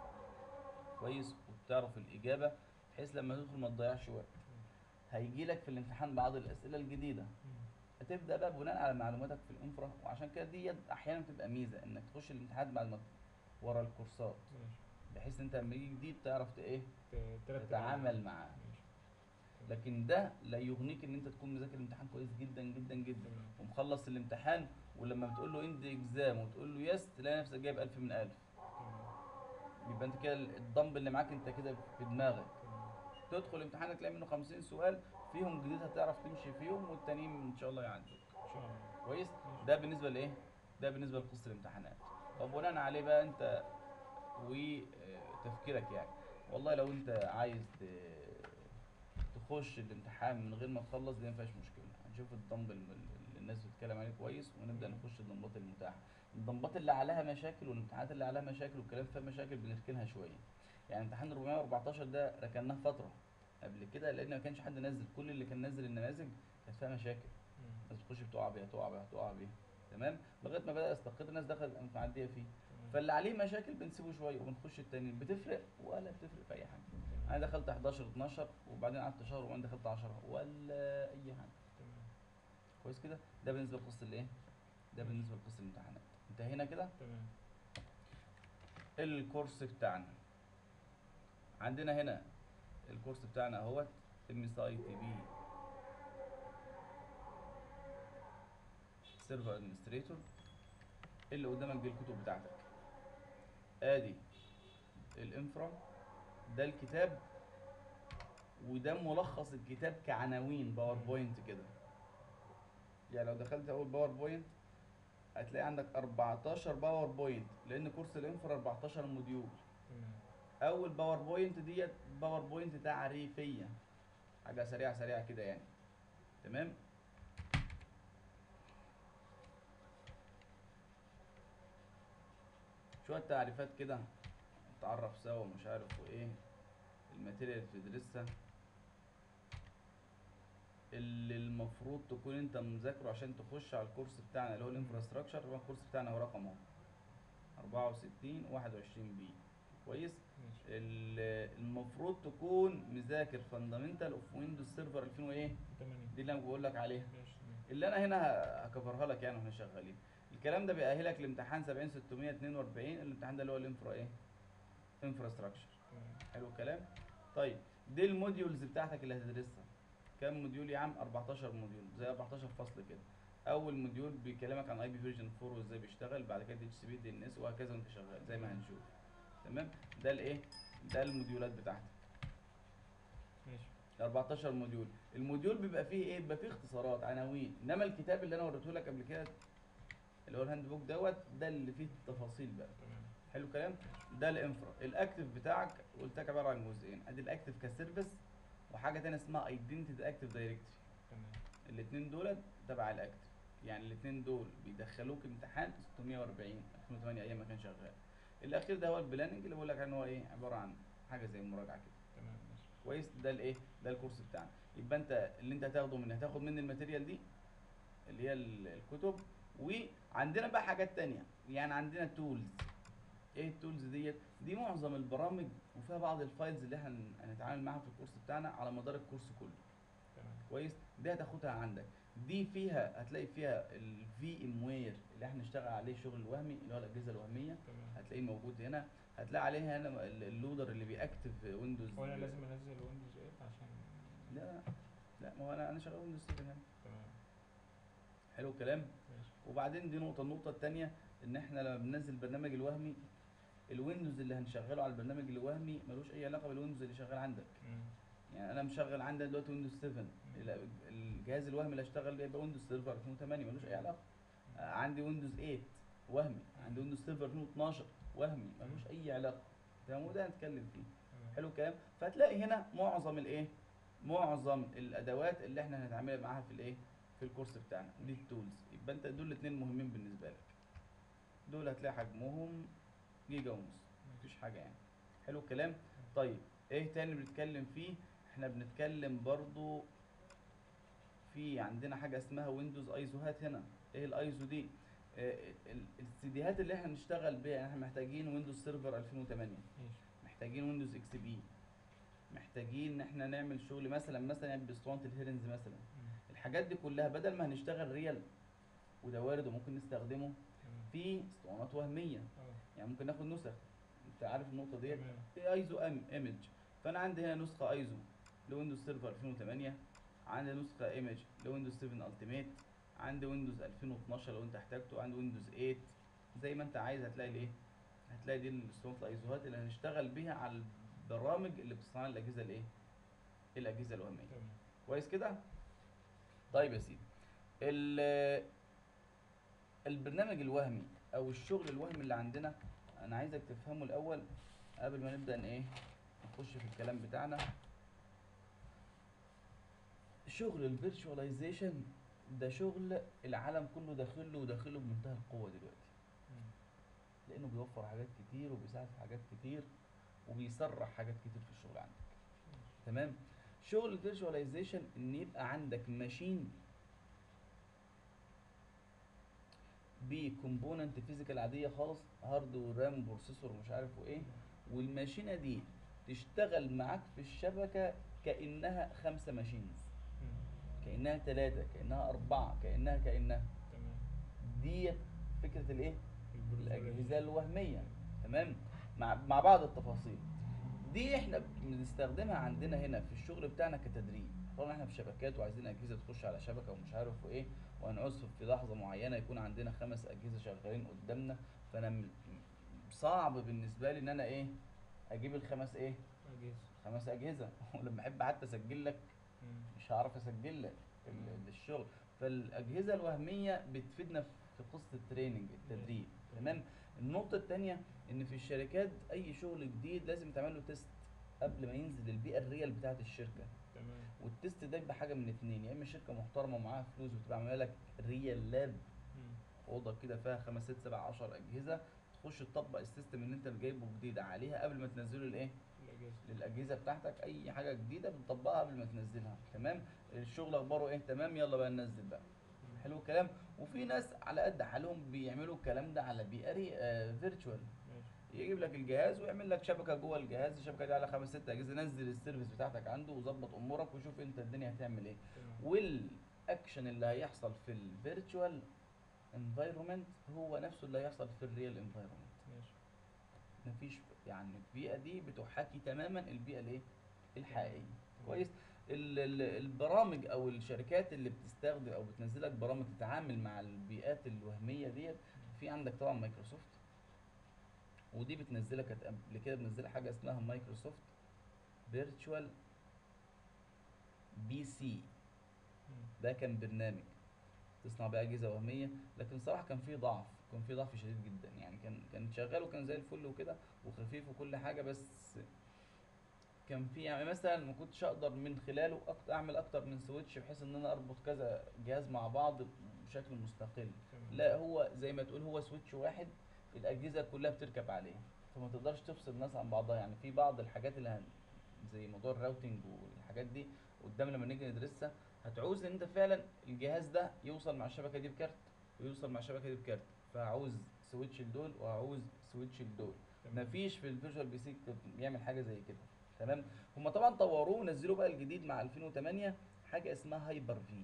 كويس وتعرف الاجابه بحيث لما تدخل ما تضيعش وقت هيجي لك في الامتحان بعض الاسئله الجديده مم. هتبدا بقى بناء على معلوماتك في الانفرا وعشان كده دي احيانا بتبقى ميزه انك تخش الامتحان بعد ما ورا الكورسات ماشي بحيث انت لما يجي جديد تعرف ت- ايه ت- ترتب تتعامل عليها. معاه ماشي لكن ده لا يغنيك ان انت تكون مذاكر الامتحان كويس جدا جدا جدا تمام ومخلص الامتحان ولما بتقول له اند اكزام وتقول له يس تلاقي نفسك جايب 1000 من 1000 تمام يبقى انت كده الضمب اللي معاك انت كده في دماغك تمام تدخل امتحان تلاقي منه 50 سؤال فيهم جديد هتعرف تمشي فيهم والتانيين ان شاء الله يعدوا ان شاء الله كويس ماشي. ده بالنسبه لايه ده بالنسبه لقصه الامتحانات فبناء عليه بقى انت وتفكيرك يعني والله لو انت عايز ت- تخش الامتحان من غير ما تخلص دي ما فيهاش مشكله هنشوف الضمب الم- اللي الناس بتتكلم عليه كويس ونبدا مم. نخش الضمبات المتاحه الضمبات اللي عليها مشاكل والامتحانات اللي عليها مشاكل والكلام فيها مشاكل بنركنها شويه يعني امتحان 414 ده ركناه فتره قبل كده لان ما كانش حد نزل كل اللي كان نزل النماذج كانت فيها مشاكل مم. الناس بتخش بتقع بيها تقع بيها تقع بيها تمام لغايه ما بدا يستقر الناس دخلت قامت معديه فيه تمام. فاللي عليه مشاكل بنسيبه شويه وبنخش التاني بتفرق ولا بتفرق في اي حاجه انا دخلت 11 12 وبعدين قعدت شهر وبعدين دخلت 10 ولا اي حاجه تمام كويس كده ده بالنسبه لقصه الايه ده بالنسبه لقصه الامتحانات انتهينا كده تمام الكورس بتاعنا عندنا هنا الكورس بتاعنا اهوت ام اس اي تي بي سيرفر ادمنستريتور اللي قدامك دي الكتب بتاعتك ادي الانفرا ده الكتاب وده ملخص الكتاب كعناوين باوربوينت كده يعني لو دخلت اول باوربوينت هتلاقي عندك 14 باوربوينت لان كورس الانفرا 14 موديول تمام اول باوربوينت ديت باوربوينت تعريفيه حاجه سريعه سريعه كده يعني تمام شويه تعريفات كده نتعرف سوا مش عارف وايه الماتيريال اللي بتدرسها اللي المفروض تكون انت مذاكره عشان تخش على الكورس بتاعنا اللي هو الانفراستراكشر هو الكورس بتاعنا هو رقمه 64 21 بي كويس ماشي ال- المفروض تكون مذاكر فاندامنتال اوف ويندوز سيرفر 2000 وايه 80 دي اللي انا بقول لك عليها ماشي تمام اللي انا هنا ه- هكفرها لك يعني واحنا شغالين الكلام ده بيأهلك لامتحان 70 642 الامتحان ده اللي هو الانفرا ايه انفراستراكشر تمام حلو الكلام طيب دي الموديولز بتاعتك اللي هتدرسها كام موديول يا عم 14 موديول زي 14 فصل كده اول موديول بيكلمك عن اي بي فيرجن 4 وازاي بيشتغل بعد كده اتش سي بي دي ان اس وهكذا وانت شغال زي ما هنشوف تمام ده الايه ده الموديولات بتاعتك ماشي 14 موديول الموديول بيبقى فيه ايه بيبقى فيه اختصارات عناوين انما الكتاب اللي انا وريته لك قبل كده اللي هو الهاند بوك دوت ده اللي فيه التفاصيل بقى تمام حلو الكلام ده الانفرا الاكتف بتاعك قلت لك عباره عن جزئين ادي الاكتف كسيرفيس وحاجه تانية اسمها ايدنتيتي اكتف دايركتوري تمام الاثنين دول تبع الاكتف يعني الاثنين دول بيدخلوك امتحان 640 2008 ايام ما كان شغال الاخير ده هو البلاننج اللي بقول لك ان هو ايه عباره عن حاجه زي المراجعه كده تمام ماشي كويس ده الايه ده الكورس بتاعنا يبقى انت اللي انت هتاخده من هتاخد مني الماتيريال دي اللي هي ال- الكتب وعندنا بقى حاجات تانية يعني عندنا تولز ايه التولز ديت دي معظم البرامج وفيها بعض الفايلز اللي احنا هن- هنتعامل معاها في الكورس بتاعنا على مدار الكورس كله تمام كويس دي هتاخدها عندك دي فيها هتلاقي فيها الفي ام وير اللي احنا نشتغل عليه شغل الوهمي اللي هو الاجهزه الوهميه تمام هتلاقيه موجود هنا هتلاقي عليها هنا ال- اللودر اللي بيأكتف ويندوز هو انا لازم انزل ويندوز 8 عشان لا لا ما هو انا انا شغال ويندوز 7 هنا تمام حلو الكلام ماشي وبعدين دي نقطه النقطه الثانيه ان احنا لما بننزل البرنامج الوهمي الويندوز اللي هنشغله على البرنامج الوهمي ملوش اي علاقه بالويندوز اللي شغال عندك مم. يعني انا مشغل عندي دلوقتي ويندوز 7 ال- الجهاز الوهمي اللي هشتغل بيه يبقى ويندوز سيرفر 2008 ملوش اي علاقه آه، عندي ويندوز 8 وهمي عندي ويندوز سيرفر 2012 وهمي ملوش اي علاقه تمام وده هنتكلم فيه تمام حلو الكلام فهتلاقي هنا معظم الايه معظم الادوات اللي احنا هنتعامل معاها في الايه في الكورس بتاعنا دي التولز يبقى انت دول الاثنين مهمين بالنسبه لك دول هتلاقي حجمهم جيجا ونص مفيش حاجه يعني حلو الكلام طيب ايه تاني بنتكلم فيه احنا بنتكلم برضو في عندنا حاجه اسمها ويندوز ايزوهات هنا ايه الايزو دي آه، ال- السيديهات اللي احنا نشتغل بيها يعني احنا محتاجين ويندوز سيرفر 2008 ماشي محتاجين ويندوز اكس بي محتاجين ان احنا نعمل شغل مثلا مثلا يعني باسطوانه الهيرنز مثلا مم. الحاجات دي كلها بدل ما هنشتغل ريال وده وارد وممكن نستخدمه تمام في اسطوانات وهميه اه يعني ممكن ناخد نسخ انت عارف النقطه ديت تمام في ايزو ام ايمج فانا عندي هنا نسخه ايزو لويندوز سيرفر 2008 عندي نسخه ايمج لويندوز 7 التيميت عندي ويندوز 2012 لو انت احتاجته عندي ويندوز 8 زي ما انت عايز هتلاقي الايه هتلاقي دي الاسطوانه الايزوهات اللي هنشتغل بيها على البرامج اللي بتصنع الاجهزه الايه الاجهزه الوهميه تمام كويس كده طيب يا سيدي ال- البرنامج الوهمي او الشغل الوهمي اللي عندنا انا عايزك تفهمه الاول قبل ما نبدا ان ايه نخش في الكلام بتاعنا شغل الفيرتشواليزيشن ده شغل العالم كله داخله وداخله بمنتهى القوه دلوقتي مم. لانه بيوفر حاجات كتير وبيساعد في حاجات كتير وبيسرع حاجات كتير في الشغل عندك تمام شغل الفيرتشواليزيشن ان يبقى عندك ماشين بكومبوننت فيزيكال عاديه خالص هارد ورام وبروسيسور ومش عارف وايه والماشينه دي تشتغل معاك في الشبكه كانها خمسه ماشينز مم. كانها ثلاثه كانها اربعه كانها كانها تمام ديت فكره الايه الاجهزه البروسيسور. الوهميه تمام مع مع بعض التفاصيل دي احنا بنستخدمها عندنا هنا في الشغل بتاعنا كتدريب طبعا احنا في شبكات وعايزين اجهزه تخش على شبكه ومش عارف وايه وهنعوز في لحظه معينه يكون عندنا خمس اجهزه شغالين قدامنا فانا م- صعب بالنسبه لي ان انا ايه اجيب الخمس ايه اجهزه خمس اجهزه ولما احب حتى اسجل لك مم. مش هعرف اسجل لك ال- الشغل فالاجهزه الوهميه بتفيدنا في قصه التريننج التدريب تمام النقطه الثانيه ان في الشركات اي شغل جديد لازم يتعمل له تيست قبل ما ينزل البيئه الريال بتاعه الشركه تمام والتيست ده يبقى حاجه من اتنين يا اما شركه محترمه ومعاها فلوس وتبقى عامله لك ريال لاب مم. اوضه كده فيها خمس ست سبع عشر اجهزه تخش تطبق السيستم اللي انت جايبه جديد عليها قبل ما تنزله الايه الاجهزه للاجهزه بتاعتك اي حاجه جديده بتطبقها قبل ما تنزلها تمام الشغل اخباره ايه تمام يلا بقى ننزل بقى مم. حلو الكلام وفي ناس على قد حالهم بيعملوا الكلام ده على بيئه فيرتشوال ماشي يجيب لك الجهاز ويعمل لك شبكه جوه الجهاز الشبكه دي على خمس ست اجهزه نزل السيرفيس بتاعتك عنده وظبط امورك وشوف انت الدنيا هتعمل ايه تمام والاكشن اللي هيحصل في الفيرتشوال انفايرمنت هو نفسه اللي هيحصل في الريال انفايرمنت ماشي مفيش يعني البيئه دي بتحاكي تماما البيئه الايه الحقيقيه تمام. كويس ال- ال- البرامج او الشركات اللي بتستخدم او بتنزلك برامج تتعامل مع البيئات الوهميه ديت في عندك طبعا مايكروسوفت ودي بتنزلك كانت قبل كده بنزلها حاجه اسمها مايكروسوفت فيرتشوال بي سي مم. ده كان برنامج تصنع بيه اجهزه وهميه لكن الصراحه كان فيه ضعف كان فيه ضعف شديد جدا يعني كان كان شغال وكان زي الفل وكده وخفيف وكل حاجه بس كان في يعني مثلا ما كنتش اقدر من خلاله أكتر اعمل اكتر من سويتش بحيث ان انا اربط كذا جهاز مع بعض بشكل مستقل تمام. لا هو زي ما تقول هو سويتش واحد الاجهزه كلها بتركب عليه فما تقدرش تفصل الناس عن بعضها يعني في بعض الحاجات اللي هن زي موضوع الراوتنج والحاجات دي قدام لما نيجي ندرسها هتعوز ان انت فعلا الجهاز ده يوصل مع الشبكه دي بكارت ويوصل مع الشبكه دي بكارت فهعوز سويتش لدول وهعوز سويتش لدول تمام. مفيش في الفيرجوال بي سي بيعمل حاجه زي كده تمام هم طبعا طوروه ونزلوا بقى الجديد مع 2008 حاجه اسمها هايبر في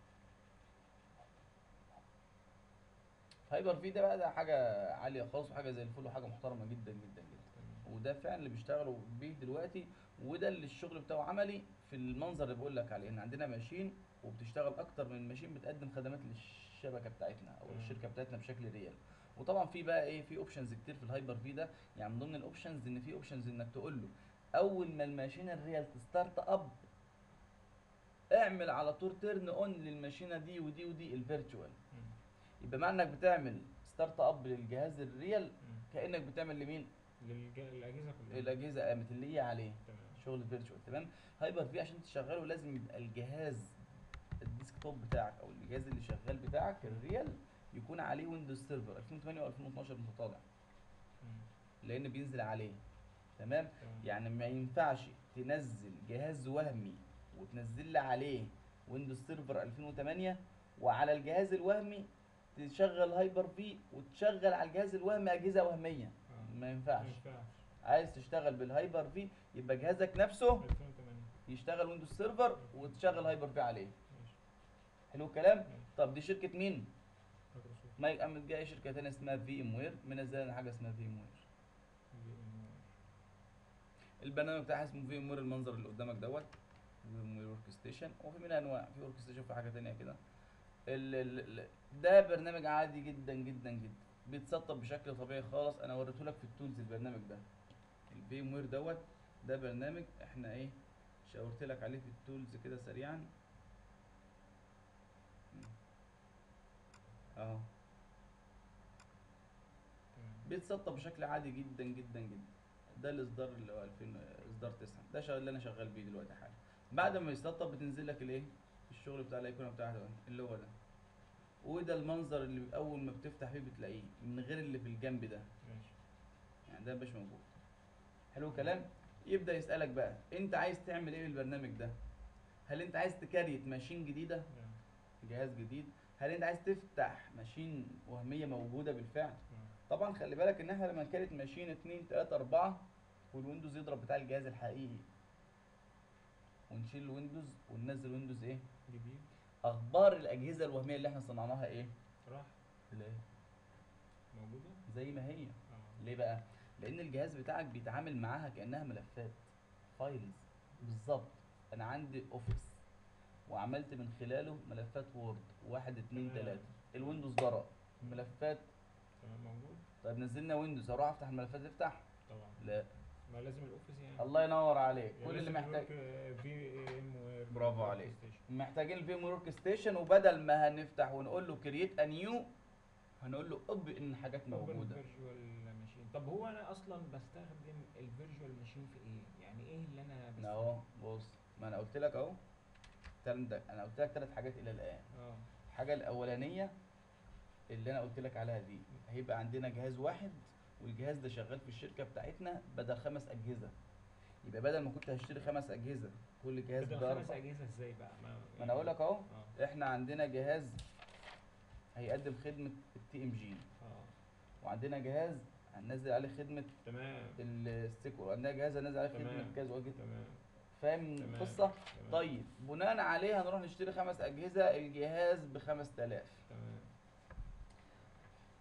هايبر في ده بقى ده حاجه عاليه خالص وحاجه زي الفل وحاجه محترمه جدا جدا جدا تمام. وده فعلا اللي بيشتغلوا بيه دلوقتي وده اللي الشغل بتاعه عملي في المنظر اللي بقول لك عليه ان عندنا ماشين وبتشتغل اكتر من ماشين بتقدم خدمات للشبكه بتاعتنا او مم. الشركه بتاعتنا بشكل ريال وطبعا في بقى ايه في اوبشنز كتير في الهايبر في ده يعني من ضمن الاوبشنز ان في اوبشنز انك تقول له اول ما الماشينه الريال تستارت اب اعمل على طول تيرن اون للماشينه دي ودي ودي الفيرتشوال مم. يبقى معنى انك بتعمل ستارت اب للجهاز الريال مم. كانك بتعمل لمين للج- للاجهزه كلها الاجهزه قامت اللي هي عليه تمام شغل الفيرتشوال تمام هايبر في عشان تشغله لازم يبقى الجهاز الديسكتوب بتاعك او الجهاز اللي شغال بتاعك الريال يكون عليه ويندوز سيرفر 2008 و 2012 متطابع مم. لان بينزل عليه تمام تمام. يعني ما ينفعش تنزل جهاز وهمي وتنزل لي عليه ويندوز سيرفر 2008 وعلى الجهاز الوهمي تشغل هايبر في وتشغل على الجهاز الوهمي اجهزه وهميه آه. ما ينفعش ما ينفعش عايز تشتغل بالهايبر في يبقى جهازك نفسه 2008 يشتغل ويندوز سيرفر وتشغل هايبر في عليه ماشي حلو الكلام ماشي. طب دي شركه مين مايكروسوفت ما قامت جايه شركه ثانيه اسمها في ام وير منزله لنا حاجه اسمها في ام وير في ام البرنامج بتاعها اسمه في ام وير المنظر اللي قدامك دوت في ام وير ورك ستيشن وفي منها انواع في ورك ستيشن في حاجه ثانيه كده ال ال ال ده برنامج عادي جدا جدا جدا بيتسطب بشكل طبيعي خالص انا وريته لك في التولز البرنامج ده الفي ام وير دوت ده برنامج احنا ايه شاورت لك عليه في التولز كده سريعا اهو تمام بيتسطب بشكل عادي جدا جدا جدا ده الاصدار اللي هو 2000 اصدار 9 ده شغال اللي انا شغال بيه دلوقتي حالا بعد ما يسطب بتنزل لك الايه الشغل بتاع الايقونه بتاعته ده، اللي هو ده وده المنظر اللي اول ما بتفتح فيه بتلاقيه من غير اللي في الجنب ده ماشي يعني ده مش موجود حلو الكلام يبدا يسالك بقى انت عايز تعمل ايه بالبرنامج ده هل انت عايز تكريت ماشين جديده نعم. جهاز جديد هل انت عايز تفتح ماشين وهميه موجوده بالفعل نعم. طبعا خلي بالك ان احنا لما كانت ماشين 2 3 4 والويندوز يضرب بتاع الجهاز الحقيقي ونشيل الويندوز وننزل ويندوز ايه جديد اخبار الاجهزه الوهميه اللي احنا صنعناها ايه راح ليه موجوده زي ما هي اه ليه بقى لان الجهاز بتاعك بيتعامل معاها كانها ملفات فايلز بالظبط انا عندي اوفيس وعملت من خلاله ملفات وورد واحد اتنين تمام. تلاته الويندوز ضرب ملفات تمام موجود طيب نزلنا ويندوز اروح افتح الملفات افتح طبعا لا ما لازم الاوفيس يعني الله ينور عليك يعني كل اللي لازم محتاج يورك في ام وير برافو عليك. محتاجين الفيم ورك ستيشن وبدل ما هنفتح ونقول له كرييت ا نيو هنقول له اب ان حاجات موجوده الفيرجوال ماشين طب هو انا اصلا بستخدم الفيرجوال ماشين في ايه يعني ايه اللي انا بستخدم اهو بص ما انا قلت لك اهو تلات- انا قلت لك ثلاث حاجات الى الان اه الحاجه الاولانيه اللي انا قلت لك عليها دي هيبقى عندنا جهاز واحد والجهاز ده شغال في الشركه بتاعتنا بدل خمس اجهزه يبقى بدل ما كنت هشتري خمس اجهزه كل جهاز بدل بأربع خمس اجهزه ازاي بقى ما, ما انا اقول لك اهو اه احنا عندنا جهاز هيقدم خدمه التي ام جي اه وعندنا جهاز هننزل عليه خدمه تمام الستيك وعندنا جهاز هننزل عليه خدمه تمام. كذا وكذا تمام فاهم تمام. القصه تمام. طيب بناء عليه هنروح نشتري خمس اجهزه الجهاز ب 5000 تمام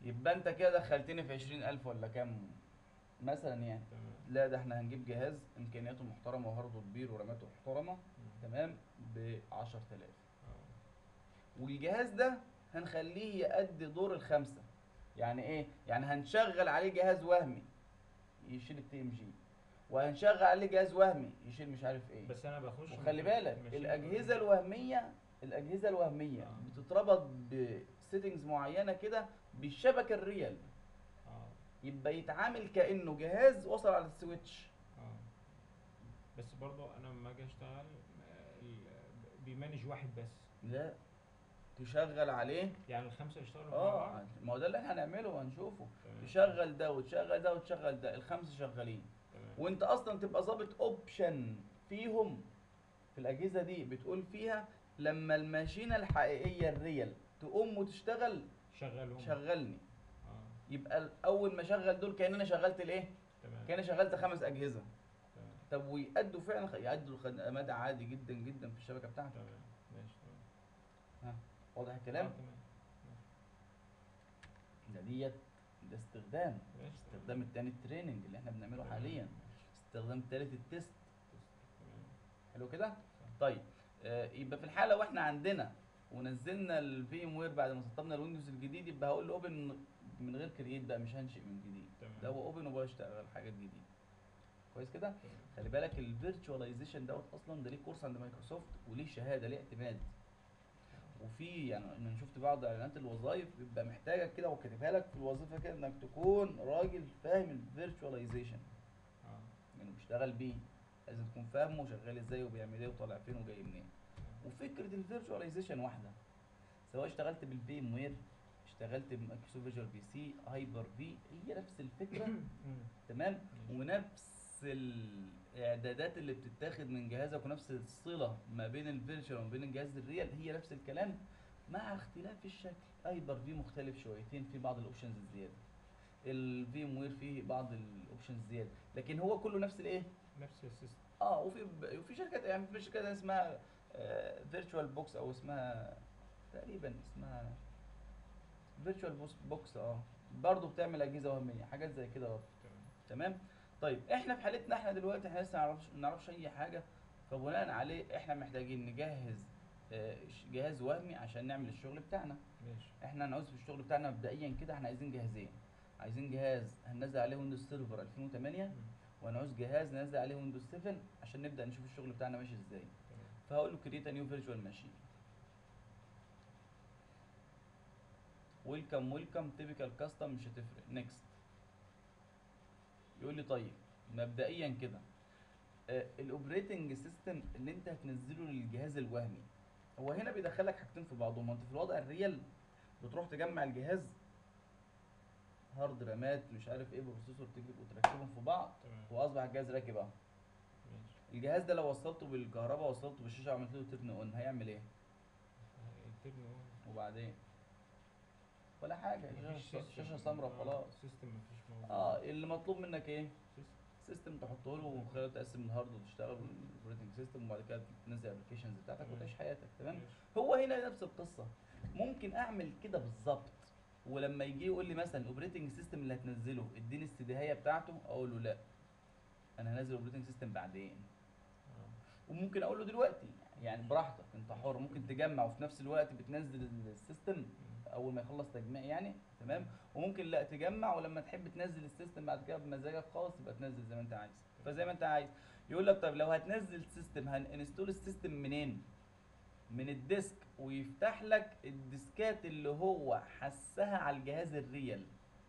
يبقى انت كده دخلتني في عشرين الف ولا كام مثلا يعني تمام لا ده احنا هنجيب جهاز امكانياته محترمه وهارده كبير وراماته محترمه مم. تمام ب 10000 اه والجهاز ده هنخليه يأدي دور الخمسه يعني ايه يعني هنشغل عليه جهاز وهمي يشيل التي ام جي وهنشغل عليه جهاز وهمي يشيل مش عارف ايه بس انا بخش وخلي مش- بالك مش- الاجهزه الوهميه الاجهزه الوهميه آه. بتتربط بسيتنجز معينه كده بالشبكه الريال اه يبقى يتعامل كانه جهاز وصل على السويتش اه بس برضو انا لما اجي اشتغل آه، ال- بيمانج واحد بس لا تشغل عليه يعني الخمسه يشتغلوا مع اه بعض ما هو ده اللي احنا هنعمله وهنشوفه تمام. تشغل ده وتشغل ده وتشغل ده الخمسه شغالين تمام. وانت اصلا تبقى ظابط اوبشن فيهم في الاجهزه دي بتقول فيها لما الماشينه الحقيقيه الريال تقوم وتشتغل شغلهم شغلني اه يبقى اول ما اشغل دول كان انا شغلت الايه تمام كان شغلت خمس اجهزه تمام طب ويأدوا فعلا خ- يأدوا الخدمات عادي جدا جدا في الشبكه بتاعتك تمام ماشي تمام واضح الكلام آه، تمام ده ديت ده استخدام ماشي استخدام التاني التريننج اللي احنا بنعمله تمام. حاليا استخدام التالت التست تمام حلو كده طيب آه يبقى في الحاله واحنا عندنا ونزلنا الفي ام وير بعد ما سطبنا الويندوز الجديد يبقى هقول له اوبن من غير كرييت بقى مش هنشئ من جديد تمام. ده هو اوبن وبشتغل حاجات جديده كويس كده تمام. خلي بالك الفيرتشواليزيشن دوت اصلا ده ليه كورس عند مايكروسوفت وليه شهاده ليه اعتماد وفي يعني انا شفت بعض اعلانات الوظائف بيبقى محتاجك كده وكاتبها لك في الوظيفه كده انك تكون راجل فاهم الفيرتشواليزيشن اه يعني بيشتغل بيه لازم تكون فاهمه وشغال ازاي وبيعمل ايه وطالع فين وجاي منين وفكره الفيرتشواليزيشن واحده سواء اشتغلت بالفي ام وير اشتغلت بمايكروسوفت فيجوال بي سي هايبر في هي نفس الفكره مم. تمام ماشي. ونفس الاعدادات اللي بتتاخد من جهازك ونفس الصله ما بين الفيرتشوال وما بين الجهاز الريال هي نفس الكلام مع اختلاف الشكل هايبر في مختلف شويتين في بعض الاوبشنز الزياده الفي ام وير فيه بعض الاوبشنز زياده لكن هو كله نفس الايه نفس السيستم اه وفي وفي شركات يعني في شركات اسمها فيرتشوال بوكس او اسمها تقريبا اسمها فيرتشوال بوكس اه برضه بتعمل اجهزه وهميه حاجات زي كده برضه تمام تمام طيب احنا في حالتنا احنا دلوقتي احنا لسه ما نعرفش ما نعرفش اي حاجه فبناء عليه احنا محتاجين نجهز آه، ش- جهاز وهمي عشان نعمل الشغل بتاعنا ماشي احنا هنعوز في الشغل بتاعنا مبدئيا كده احنا عايزين جهازين عايزين جهاز هننزل عليه ويندوز سيرفر 2008 مم. وهنعوز جهاز ننزل عليه ويندوز 7 عشان نبدا نشوف الشغل بتاعنا ماشي ازاي تمام فهقول له كريت نيو فيرتشوال ماشين ويلكم ويلكم تيبيكال كاستم مش هتفرق نيكست يقول لي طيب مبدئيا كده الاوبريتنج سيستم اللي انت هتنزله للجهاز الوهمي هو هنا بيدخلك حاجتين في بعضهم انت في الوضع الريال بتروح تجمع الجهاز هارد رامات مش عارف ايه بروسيسور تجيب وتركبهم في بعض تمام واصبح الجهاز راكب اهو ماشي الجهاز ده لو وصلته بالكهرباء وصلته بالشاشه وعملت له تيرن اون هيعمل ايه الترم هو وبعدين ولا حاجه مفيش شاشه سيستم. شاشة سمراء آه، خلاص سيستم مفيش موجود اه اللي مطلوب منك ايه سيستم سيستم تحطه له وخلاص تقسم الهارد وتشتغل بالاوبريتنج سيستم وبعد كده تنزل الابلكيشنز بتاعتك تمام. وتعيش حياتك تمام ماشي. هو هنا نفس القصه ممكن اعمل كده بالظبط ولما يجي يقول لي مثلا الاوبريتنج سيستم اللي هتنزله اديني السداهيه بتاعته اقول له لا انا هنزل الاوبريتنج سيستم بعدين آه. وممكن اقول له دلوقتي يعني براحتك انت حر ممكن تجمع وفي نفس الوقت بتنزل السيستم مم. اول ما يخلص تجميع يعني تمام وممكن لا تجمع ولما تحب تنزل السيستم بعد كده بمزاجك خالص يبقى تنزل زي ما انت عايز فزي ما انت عايز يقول لك طيب لو هتنزل سيستم هنستول السيستم منين من الديسك ويفتح لك الديسكات اللي هو حسها على الجهاز الريال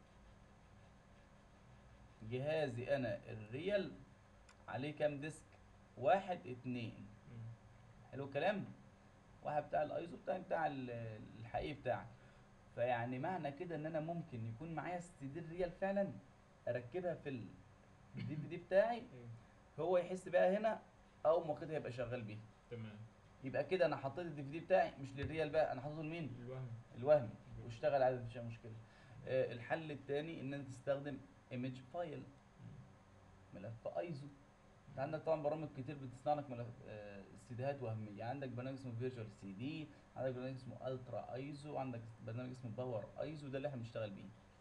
جهازي انا الريال عليه كام ديسك واحد اتنين مم. حلو الكلام واحد بتاع الايزو بتاع بتاع ال- الحقيقي بتاعك فيعني معنى كده ان انا ممكن يكون معايا السي دي الريال فعلا اركبها في الدي في دي بتاعي ايوه هو يحس بقى هنا اول ما واخدها يبقى شغال بيها تمام يبقى كده انا حطيت الدي في دي بتاعي مش للريال بقى انا حاطه لمين الوهم الوهمي واشتغل عادي مفيش أي مشكله آه الحل الثاني ان انت تستخدم ايمج فايل مم. ملف ايزو انت عندك طبعا برامج كتير بتصنع لك ملف آه، سيديهات وهميه عندك برنامج اسمه فيرتشوال سي دي عندك برنامج اسمه الترا ايزو عندك برنامج اسمه باور ايزو ده اللي احنا بنشتغل بيه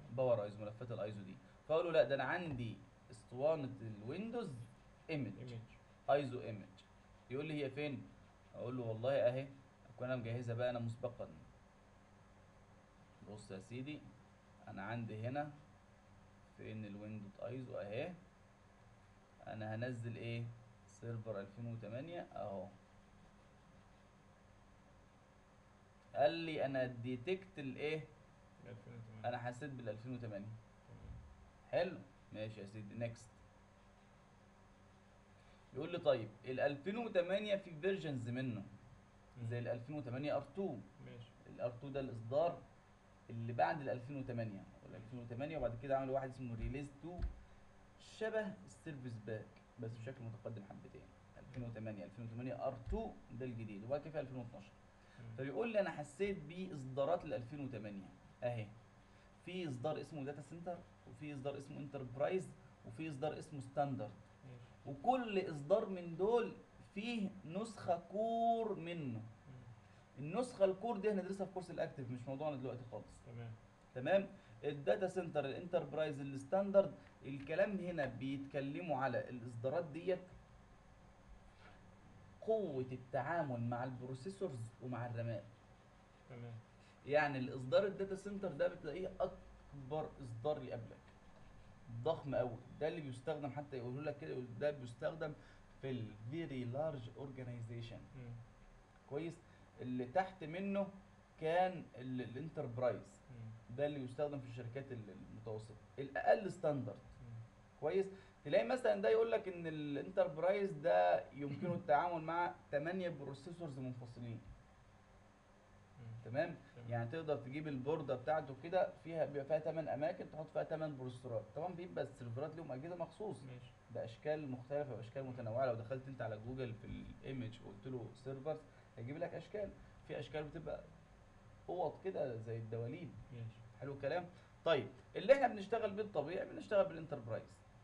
باور ايزو ملفات الايزو دي فاقول له لا ده انا عندي اسطوانه الويندوز ايمج ايمج ايزو ايمج يقول لي هي فين اقول له والله اهي اكون انا مجهزها بقى انا مسبقا بص يا سيدي انا عندي هنا فين الويندوز ايزو اهي انا هنزل ايه سيرفر 2008 اهو قال لي انا ديتكت الايه 2008 انا حسيت بال 2008 تمام. حلو ماشي يا سيدي نيكست يقول لي طيب ال 2008 في فيرجنز منه زي ال 2008 ار 2 ماشي الار 2 ده الاصدار اللي بعد ال 2008 وال 2008 وبعد كده عملوا واحد اسمه ريليز 2 شبه السيرفيس باك بس بشكل متقدم حبتين 2008 2008 ار 2 ده الجديد وبعد كده في 2012 مم. فبيقول لي انا حسيت باصدارات ل 2008 اهي في اصدار اسمه داتا سنتر وفي اصدار اسمه انتربرايز وفي اصدار اسمه ستاندرد ماشي وكل اصدار من دول فيه نسخه كور منه مم. النسخه الكور دي هندرسها في كورس الاكتف مش موضوعنا دلوقتي خالص تمام تمام الداتا سنتر الانتربرايز الستاندرد الكلام هنا بيتكلموا على الاصدارات ديت قوه التعامل مع البروسيسورز ومع الرامات تمام يعني الاصدار الداتا سنتر ده بتلاقيه اكبر اصدار يقابلك ضخم قوي ده اللي بيستخدم حتى يقولوا لك كده يقول ده بيستخدم في الفيري لارج اورجانيزيشن مم. كويس اللي تحت منه كان ال- الانتربرايز مم. ده اللي يستخدم في الشركات ال- المتوسطه الاقل ستاندرد مم. كويس تلاقي مثلا ده يقول لك ان الانتربرايز ده يمكنه التعامل مع 8 بروسيسورز منفصلين مم. تمام تمام. يعني تقدر تجيب البورده بتاعته كده فيها بيبقى فيها 8 اماكن تحط فيها 8 بروسيسورات طبعا بيبقى السيرفرات لهم اجهزه مخصوص ماشي باشكال مختلفه واشكال متنوعه لو دخلت انت على جوجل في الايمج وقلت له سيرفرز هيجيب لك اشكال في اشكال بتبقى اوض كده زي الدواليب ماشي حلو الكلام طيب اللي احنا بنشتغل بيه الطبيعي بنشتغل بالانتربرايز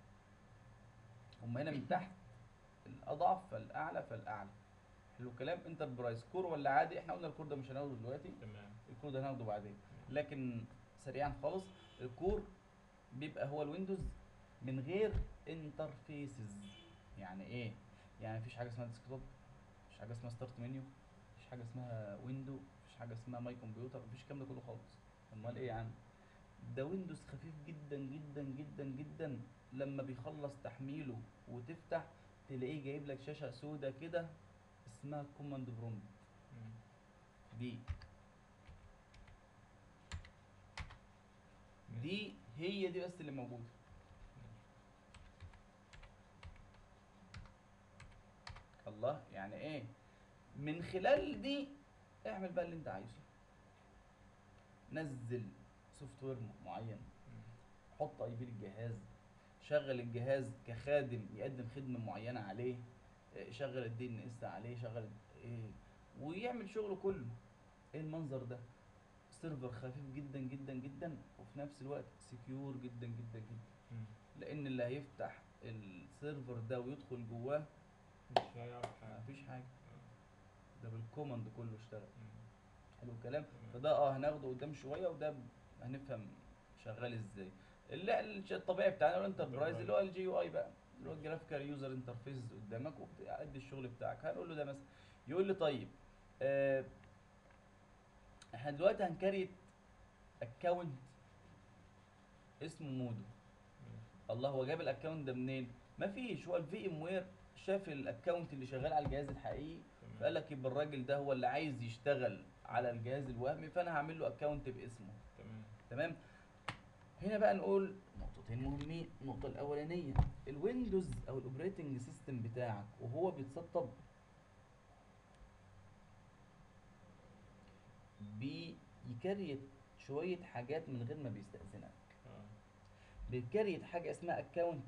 هم هنا من تحت الاضعف فالاعلى فالاعلى حلو الكلام انتربرايز كور ولا عادي احنا قلنا الكور ده مش هناخده دلوقتي تمام الكور ده هناخده بعدين لكن سريعا خالص الكور بيبقى هو الويندوز من غير انترفيسز يعني ايه يعني مفيش حاجه اسمها ديسكتوب مفيش حاجه اسمها ستارت منيو مفيش حاجه اسمها ويندو مفيش حاجه اسمها ماي كمبيوتر مفيش الكلام ده كله خالص امال ايه يا عم ده ويندوز خفيف جدا جدا جدا جدا لما بيخلص تحميله وتفتح تلاقيه جايب لك شاشه سودة كده اسمها كوماند برومبت مم. دي ماشي. دي هي دي بس اللي موجوده ماشي. الله يعني ايه من خلال دي اعمل بقى اللي انت عايزه نزل سوفت وير معين مم. حط اي بي للجهاز شغل الجهاز كخادم يقدم خدمه معينه عليه اه، شغل الدي ان اس عليه شغل ايه ويعمل شغله كله ايه المنظر ده سيرفر خفيف جدا جدا جدا وفي نفس الوقت سكيور جدا جدا جدا مم. لان اللي هيفتح السيرفر ده ويدخل جواه مش هيعرف حاجة مفيش حاجه آه. ده بالكوماند كله اشتغل مم. حلو الكلام تمام. فده اه هناخده قدام شويه وده ب- هنفهم شغال ازاي اللي الش- الطبيعي بتاعنا هو الانتربرايز اللي هو الجي يو اي بقى اللي هو الجرافيكال يوزر انترفيس قدامك وبتأدي الشغل بتاعك هنقول له ده مثلا يقول لي طيب آه احنا دلوقتي هنكريت اكونت اسمه مودو ماشي. الله هو جاب الاكونت ده منين مفيش هو الفي ام وير شاف الاكونت اللي شغال على الجهاز الحقيقي تمام. فقال لك يبقى الراجل ده هو اللي عايز يشتغل على الجهاز الوهمي فانا هعمل له اكونت باسمه تمام تمام هنا بقى نقول نقطتين مهمين النقطه الاولانيه الويندوز او الاوبريتنج سيستم بتاعك وهو بيتسطب بيكريت شويه حاجات من غير ما بيستأذنك اه بيكريت حاجه اسمها اكونت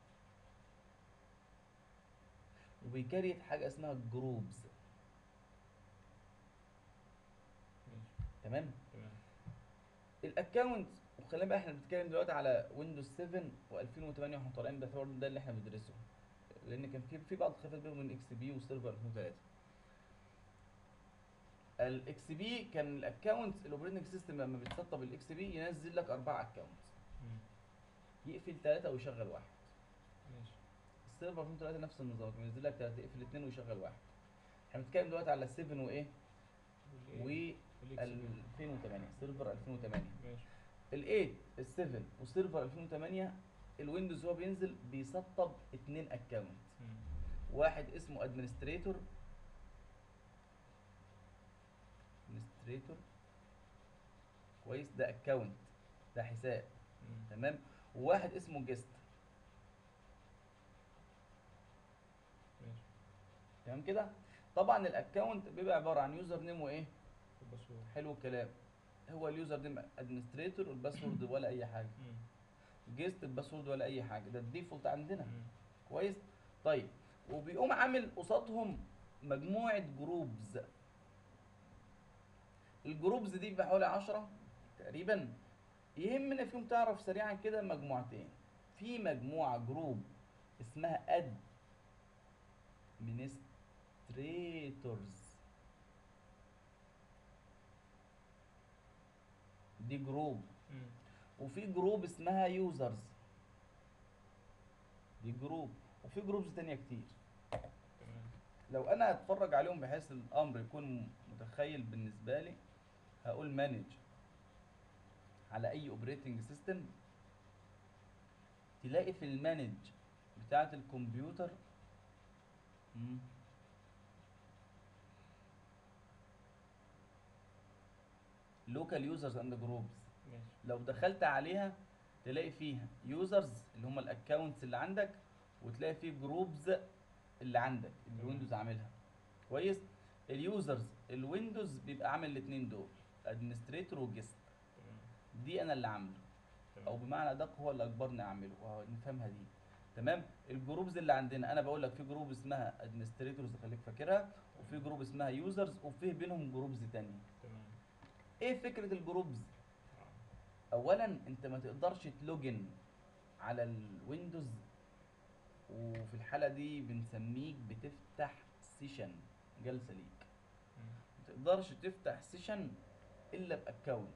وبيكريت حاجه اسمها جروبز ماشي تمام تمام الاكونت وخلينا بقى احنا بنتكلم دلوقتي على ويندوز 7 و2008 واحنا طالعين ده ده اللي احنا بندرسه لان كان في في بعض الخلافات بينهم من اكس بي وسيرفر 2003 الاكس بي كان الاكونت الاوبريتنج سيستم لما بتسطب الاكس بي ينزل لك اربع اكونت مم. يقفل ثلاثه ويشغل واحد ماشي السيرفر 2003 نفس النظام كان ينزل لك ثلاثه يقفل اثنين ويشغل واحد احنا بنتكلم دلوقتي على 7 وايه و والإكس بي. 2008 سيرفر 2008 ماشي ال8 ال7 وسيرفر 2008 الويندوز هو بينزل بيسطب اتنين اكونت مم. واحد اسمه ادمنستريتور ادمنستريتور كويس ده اكونت ده حساب مم. تمام وواحد اسمه جيست ماشي تمام كده طبعا الاكونت بيبقى عباره عن يوزر نيم وايه الباسورد حلو الكلام هو اليوزر نيم ادمنستريتور والباسورد ولا اي حاجه مم. جيست الباسورد ولا اي حاجه ده الديفولت عندنا مم. كويس طيب وبيقوم عامل قصادهم مجموعه جروبز الجروبز دي بيبقى حوالي 10 تقريبا يهمنا فيهم تعرف سريعا كده مجموعتين في مجموعه جروب اسمها administrators دي جروب مم. وفي جروب اسمها يوزرز دي جروب وفي جروبز تانية كتير تمام لو انا اتفرج عليهم بحيث الامر يكون متخيل بالنسبه لي هقول مانج على اي اوبريتنج سيستم تلاقي في المانج بتاعه الكمبيوتر لوكال يوزرز اند جروبز ماشي لو دخلت عليها تلاقي فيها يوزرز اللي هم الاكونتس اللي عندك وتلاقي فيه جروبز اللي عندك اللي تمام. الويندوز عاملها كويس اليوزرز الويندوز بيبقى عامل الاثنين دول ادمنستريتور وجيست تمام دي انا اللي عامله او تمام بمعنى ادق هو اللي اجبرني اعمله ونفهمها دي تمام الجروبز اللي عندنا انا بقول لك في جروب اسمها ادمنستريتورز خليك فاكرها وفي جروب اسمها يوزرز وفي بينهم جروبز تانية تمام ايه فكره الجروبز آه. اولا انت ما تقدرش تلوجن على الويندوز وفي الحاله دي بنسميك بتفتح سيشن جلسه ليك مم. ما تقدرش تفتح سيشن الا باكونت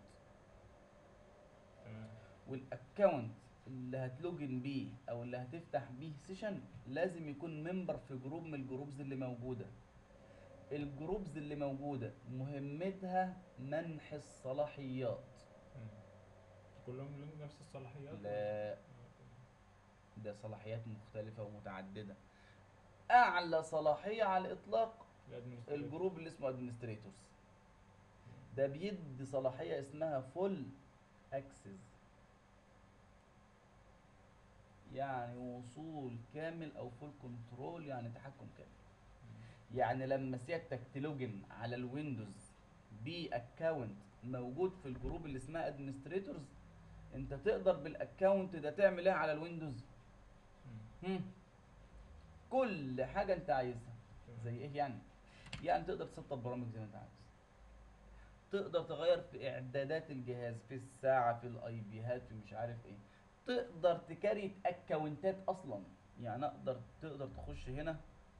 تمام والاكونت اللي هتلوجن بيه او اللي هتفتح بيه سيشن لازم يكون ممبر في جروب من الجروبز اللي موجوده الجروبز اللي موجوده مهمتها منح الصلاحيات مم. كلهم لهم نفس الصلاحيات لا آه، تمام. ده صلاحيات مختلفة ومتعددة أعلى صلاحية على الإطلاق الادمنستريتور. الجروب اللي اسمه ادمنستريتورز ده بيدي صلاحية اسمها فول اكسس يعني وصول كامل أو فول كنترول يعني تحكم كامل مم. يعني لما سيادتك تلوجن على الويندوز باكونت موجود في الجروب اللي اسمها ادمنستريتورز انت تقدر بالاكونت ده تعمل ايه على الويندوز مم. هم. كل حاجه انت عايزها تمام. زي ايه يعني يعني تقدر تسطب برامج زي ما انت عايز تقدر تغير في اعدادات الجهاز في الساعه في الاي بيهات في مش عارف ايه تقدر تكريت اكونتات اصلا يعني اقدر تقدر تخش هنا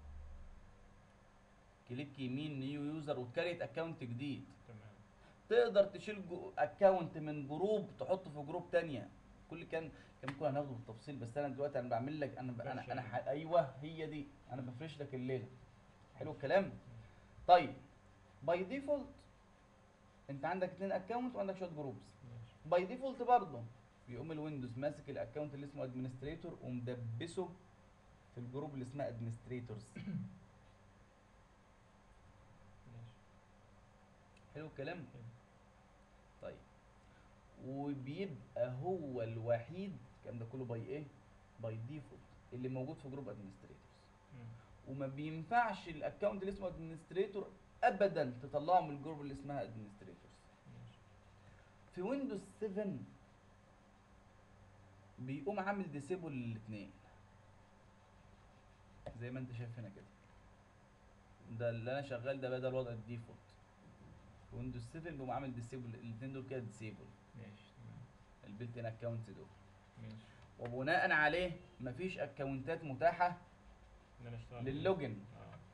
كليك يمين نيو يوزر وتكريت اكونت جديد تمام تقدر تشيل اكونت من جروب تحطه في جروب تانية كل كان كان ممكن هناخده بالتفصيل بس انا دلوقتي انا بعمل لك انا ب... انا انا ح... ايوه هي دي انا بفرش لك الليله حلو الكلام طيب باي ديفولت انت عندك اتنين اكونت وعندك شويه جروبز ماشي باي ديفولت برضه بيقوم الويندوز ماسك الاكونت اللي اسمه ادمنستريتور ومدبسه في الجروب اللي اسمها ادمنستريتورز ماشي حلو الكلام حلو. طيب وبيبقى هو الوحيد الكلام ده كله باي ايه باي ديفولت اللي موجود في جروب ادمنستريتورز مم. وما بينفعش الاكونت اللي اسمه ادمنستريتور ابدا تطلعه من الجروب اللي اسمها ادمنستريتورز ماشي في ويندوز 7 بيقوم عامل ديسيبل للاثنين زي ما انت شايف هنا كده ده اللي انا شغال ده بدل وضع الديفولت في ويندوز 7 بيقوم عامل ديسيبل الاثنين دول كده ديسيبل ماشي تمام البيلت ان اكونت دول ماشي وبناء عليه مفيش اكونتات متاحه ان انا اشتغل للوجن اه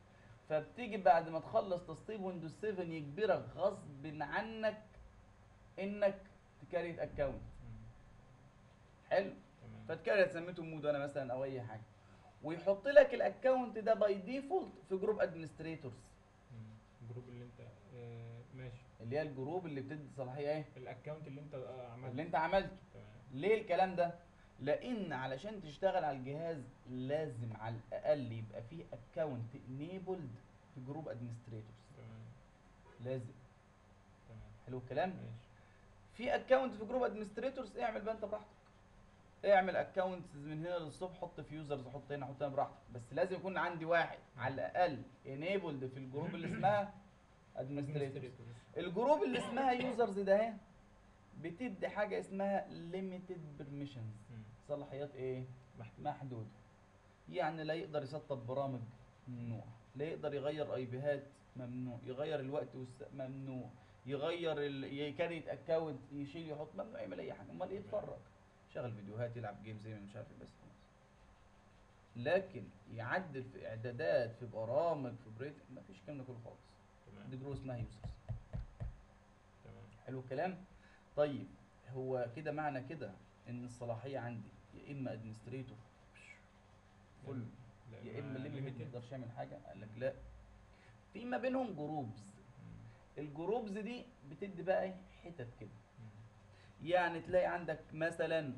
فبتيجي بعد ما تخلص تسطيب ويندوز 7 يجبرك غصب عنك انك تكريت اكونت مم. حلو تمام فتكرر سميته مود انا مثلا او اي حاجه ويحط لك الاكونت ده باي ديفولت في جروب ادمنستريتورز مم. الجروب اللي انت آه ماشي اللي هي الجروب اللي بتدي صلاحيه ايه الاكونت اللي انت آه عملته اللي انت عملته تمام ليه الكلام ده لان علشان تشتغل على الجهاز لازم على الاقل يبقى فيه اكونت انيبلد في جروب ادمنستريتورز تمام لازم تمام حلو الكلام ماشي في اكونت في جروب ادمنستريتورز اعمل بقى انت براحتك اعمل اكونت من هنا للصبح حط في يوزرز حط هنا حط هنا براحتك بس لازم يكون عندي واحد على الاقل انيبلد في الجروب اللي اسمها ادمنستريتورز administrators. الجروب اللي اسمها يوزرز ده اهي بتدي حاجه اسمها ليميتد بيرميشنز مم. صلاحيات ايه محدود محدوده يعني لا يقدر يسطب برامج ممنوع لا يقدر يغير اي بيهات ممنوع يغير الوقت والس... ممنوع يغير ال... يكريت اكونت يشيل يحط ممنوع يعمل اي حاجه امال ايه يتفرج شغل فيديوهات يلعب جيم زي ما مش عارف إيه بس خلاص لكن يعدل في اعدادات في برامج في بريد مفيش الكلام ده كله خالص تمام دي جروب اسمها يوزرز تمام حلو الكلام طيب هو كده معنى كده ان الصلاحيه عندي يا اما ادمنستريتور فل لا، يا اما ما ليميتد ما limited. يقدرش يعمل حاجه قال لك لا في ما بينهم جروبز مم. الجروبز دي بتدي بقى ايه حتت كده مم. يعني تلاقي عندك مثلا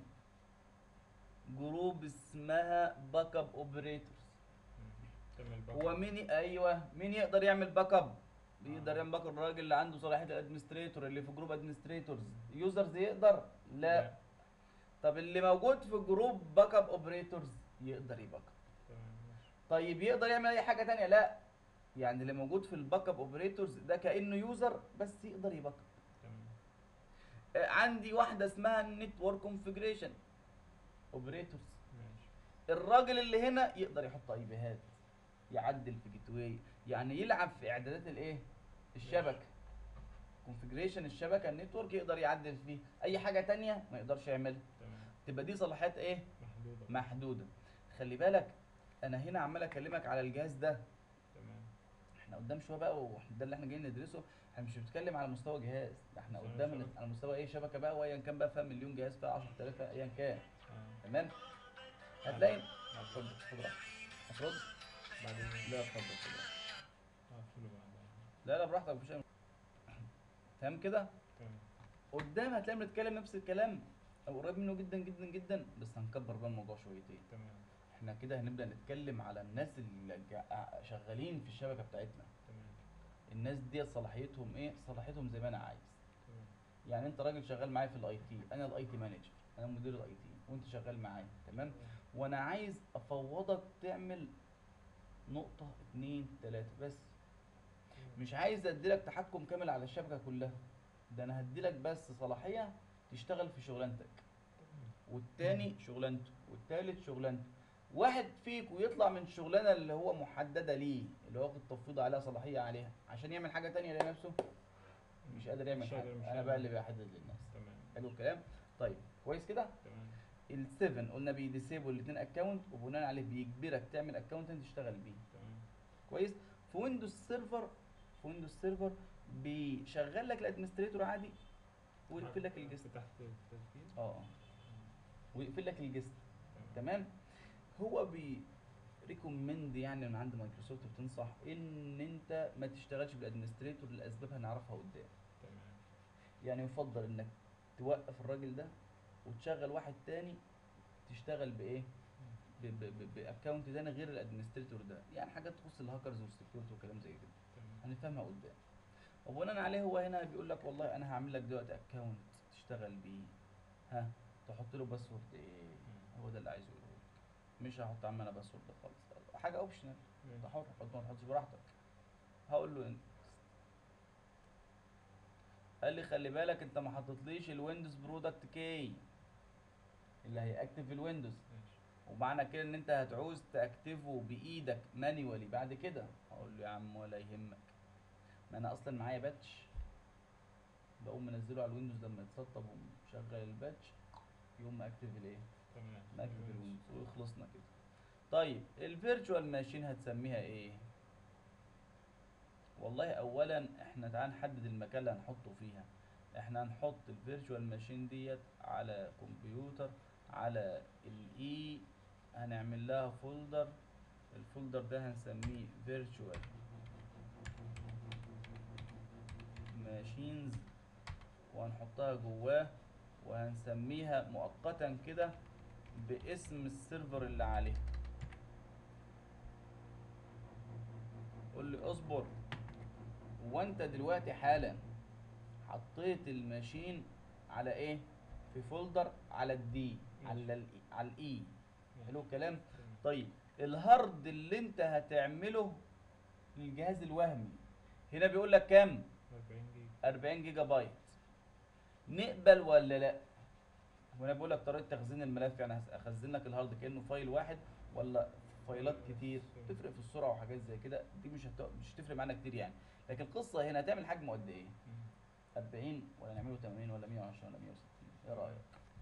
جروب اسمها باك اب اوبريتورز مم. تمام الباك هو اب. مين ي- ايوه مين يقدر يعمل باك اب بيقدر آه. يعمل باك اب الراجل اللي عنده صلاحيه الادمنستريتور اللي في جروب ادمنستريتورز يوزرز يقدر لا طب اللي موجود في جروب باك اب اوبريتورز يقدر يباك اب تمام ماشي طيب يقدر يعمل اي حاجه تانية لا يعني اللي موجود في الباك اب اوبريتورز ده كانه يوزر بس يقدر يباك اب تمام آه، عندي واحده اسمها النتورك كونفيجريشن اوبريتورز ماشي الراجل اللي هنا يقدر يحط اي بيهات يعدل في جيت واي يعني يلعب في اعدادات الايه الشبكه كونفيجريشن الشبكه النتورك يقدر يعدل فيه اي حاجه تانية ما يقدرش يعملها تمام تبقى دي صلاحيات ايه محدودة محدوده خلي بالك انا هنا عمال اكلمك على الجهاز ده تمام احنا قدام شويه بقى واحنا ده اللي احنا جايين ندرسه احنا مش بنتكلم على مستوى جهاز ده احنا مستوى قدام شبكة. على مستوى ايه شبكه بقى وايا كان بقى فيها مليون جهاز فيها 10000 ايا كان اه تمام هتلاقي بعد- اتفضل اتفضل هترد بعدين لا اتفضل اتفضل هقفله بعدين لا لا براحتك مفيش أي- تمام كده تمام قدام هتلاقي بنتكلم نفس الكلام او قريب منه جدا جدا جدا بس هنكبر بقى الموضوع شويتين تمام احنا كده هنبدا نتكلم على الناس اللي جا- شغالين في الشبكه بتاعتنا تمام الناس دي صلاحيتهم ايه صلاحيتهم زي ما انا عايز تمام يعني انت راجل شغال معايا في الاي تي انا الاي تي مانجر انا مدير الاي تي وانت شغال معايا تمام وانا عايز افوضك تعمل نقطة اتنين تلاتة بس مش عايز اديلك تحكم كامل على الشبكة كلها ده انا هديلك بس صلاحية تشتغل في شغلانتك والتاني شغلانته والتالت شغلانته واحد فيك ويطلع من الشغلانة اللي هو محددة ليه اللي هو واخد تفويض عليها صلاحية عليها عشان يعمل حاجة تانية لنفسه مش قادر يعمل مش قادر- حاجة مش انا قادر. بقى اللي بحدد للناس تمام حلو الكلام طيب كويس كده تمام ال7 قلنا بيديسيبل الاثنين اكونت وبناء عليه بيجبرك تعمل اكونت انت تشتغل بيه تمام كويس في ويندوز سيرفر في ويندوز سيرفر بيشغل لك الادمنستريتور عادي ويقفل لك الجست تحت التسجيل اه اه ويقفل لك الجست تمام تمام هو بي ريكومند يعني من عند مايكروسوفت بتنصح ان انت ما تشتغلش بالادمنستريتور لاسباب هنعرفها قدام تمام يعني يفضل انك توقف الراجل ده وتشغل واحد تاني تشتغل بايه باكونت تاني غير الادمنستريتور ده يعني حاجات تخص الهاكرز والسكيورتي وكلام زي كده تمام هنفهمها قدام وبناء عليه هو هنا بيقول لك والله انا هعمل لك دلوقتي اكونت تشتغل بيه ها تحط له باسورد ايه هو ده اللي عايزه يقوله لك. مش هحط عم انا باسورد خالص حاجه اوبشنال انت حر حط ما تحطش براحتك هقول له انت قال لي خلي بالك انت ما حطيتليش الويندوز برودكت كي اللي هيأكتف الويندوز ماشي ومعنى كده ان انت هتعوز تاكتفه بايدك مانيوالي بعد كده اقول له يا عم ولا يهمك ما انا اصلا معايا باتش بقوم منزله على الويندوز لما يتسطب ومشغل الباتش يقوم ماكتف الايه تمام ماكتف ماشي. الويندوز ويخلصنا كده طيب الفيرتشوال ماشين هتسميها ايه والله اولا احنا تعال نحدد المكان اللي هنحطه فيها احنا هنحط الفيرتشوال ماشين ديت على كمبيوتر على الاي هنعمل لها فولدر الفولدر ده هنسميه فيرتشوال ماشينز وهنحطها جواه وهنسميها مؤقتا كده باسم السيرفر اللي عليه قول لي اصبر هو انت دلوقتي حالا حطيت الماشين على ايه في فولدر على الدي على ال على الاي حلو الكلام تمام. طيب الهارد اللي انت هتعمله للجهاز الوهمي هنا بيقول لك كام 40 جيجا 40 جيجا بايت نقبل ولا لا وانا بقول لك طريقه تخزين الملف يعني هس- اخزن لك الهارد كانه فايل واحد ولا فايلات كتير تفرق في السرعه وحاجات زي كده دي مش هت... مش هتفرق معانا كتير يعني لكن القصه هنا هتعمل حجمه قد ايه مم. 40 ولا نعمله 80 ولا 120 ولا 160 ايه رايك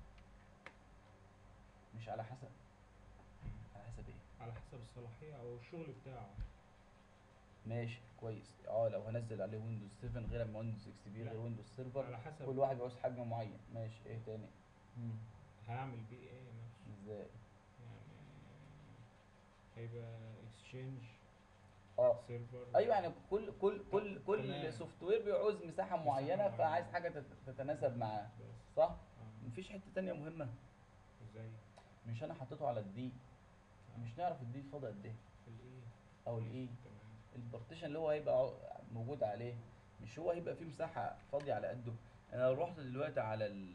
مش على حسب على حسب ايه على حسب الصلاحية أو الشغل بتاعه ماشي كويس اه لو هنزل عليه ويندوز 7 غير اما ويندوز اكس بي لا. غير ويندوز سيرفر على حسب كل واحد بيعوز حجم معين ماشي ايه تاني مم. هيعمل بيه ايه نفسه ازاي يعني هيبقى اكسشينج اه سيرفر ايوه يعني كل كل كل كل تمام. سوفت وير بيعوز مساحه معينه معينة. فعايز حاجه تت- تتناسب معاه بس صح اه مفيش حته تانية مهمه ازاي مش انا حطيته على الدي مش نعرف الدي فاضي قد ايه في الايه او الاي تمام البارتيشن اللي هو هيبقى عو- موجود عليه مش هو هيبقى فيه مساحه فاضيه على قده انا لو رحت دلوقتي على ال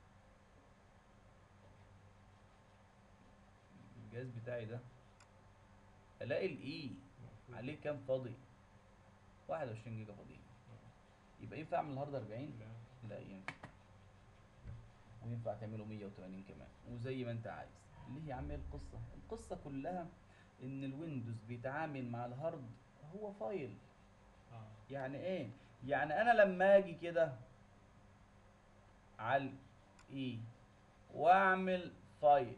الجهاز بتاعي ده الاقي الاي المفروض. عليه كام فاضي 21 جيجا فاضيين آه. يبقى ينفع اعمل الهارد 40 لا لا ينفع وينفع تعمله 180 كمان وزي ما انت عايز ليه يا عم ايه القصه القصه كلها ان الويندوز بيتعامل مع الهارد هو فايل اه يعني ايه يعني انا لما اجي كده على ايه واعمل فايل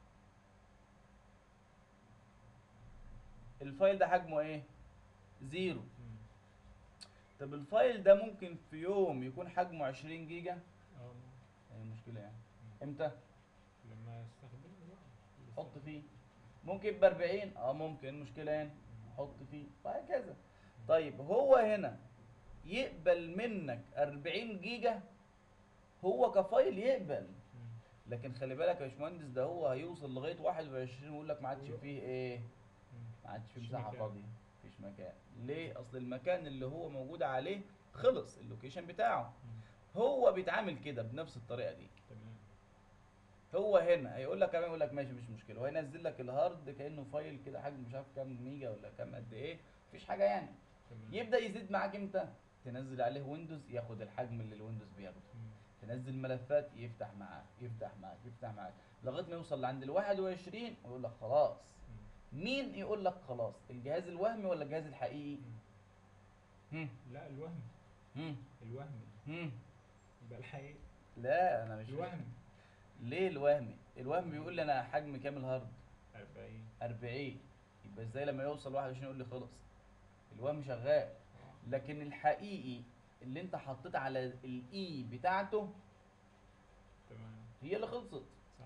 الفايل ده حجمه ايه زيرو مم. طب الفايل ده ممكن في يوم يكون حجمه 20 جيجا اه ايه المشكله يعني مم. امتى لما يستخدمه بقى حط فيه ممكن ب 40 اه ممكن المشكله يعني حط فيه وهكذا طيب هو هنا يقبل منك 40 جيجا هو كفايل يقبل مم. لكن خلي بالك يا باشمهندس ده هو هيوصل لغايه 21 ويقول لك ما عادش فيه ايه مم. ما عادش فيه مفيش مساحه مكان. فاضيه مفيش مكان ليه اصل المكان اللي هو موجود عليه خلص اللوكيشن بتاعه مم. هو بيتعامل كده بنفس الطريقه دي تمام هو هنا هيقول لك كمان يقول لك ماشي مش مشكله وهينزل لك الهارد كانه فايل كده حجم مش عارف كام ميجا ولا كام قد ايه مفيش حاجه يعني تمام يبدا يزيد معاك امتى تنزل عليه ويندوز ياخد الحجم اللي الويندوز بياخده مم. تنزل ملفات يفتح معاك يفتح معاك يفتح معاك لغايه ما يوصل لعند ال 21 ويقول لك خلاص مم. مين يقول لك خلاص الجهاز الوهمي ولا الجهاز الحقيقي مم. هم لا الوهم هم الوهمي هم يبقى الحقيقي لا انا مش الوهمي ليه الوهمي الوهمي بيقول لي انا حجم كام الهارد 40 40 يبقى ازاي لما يوصل 21 يقول لي خلص الوهم شغال اه لكن الحقيقي اللي انت حطيت على الاي بتاعته تمام هي اللي خلصت صح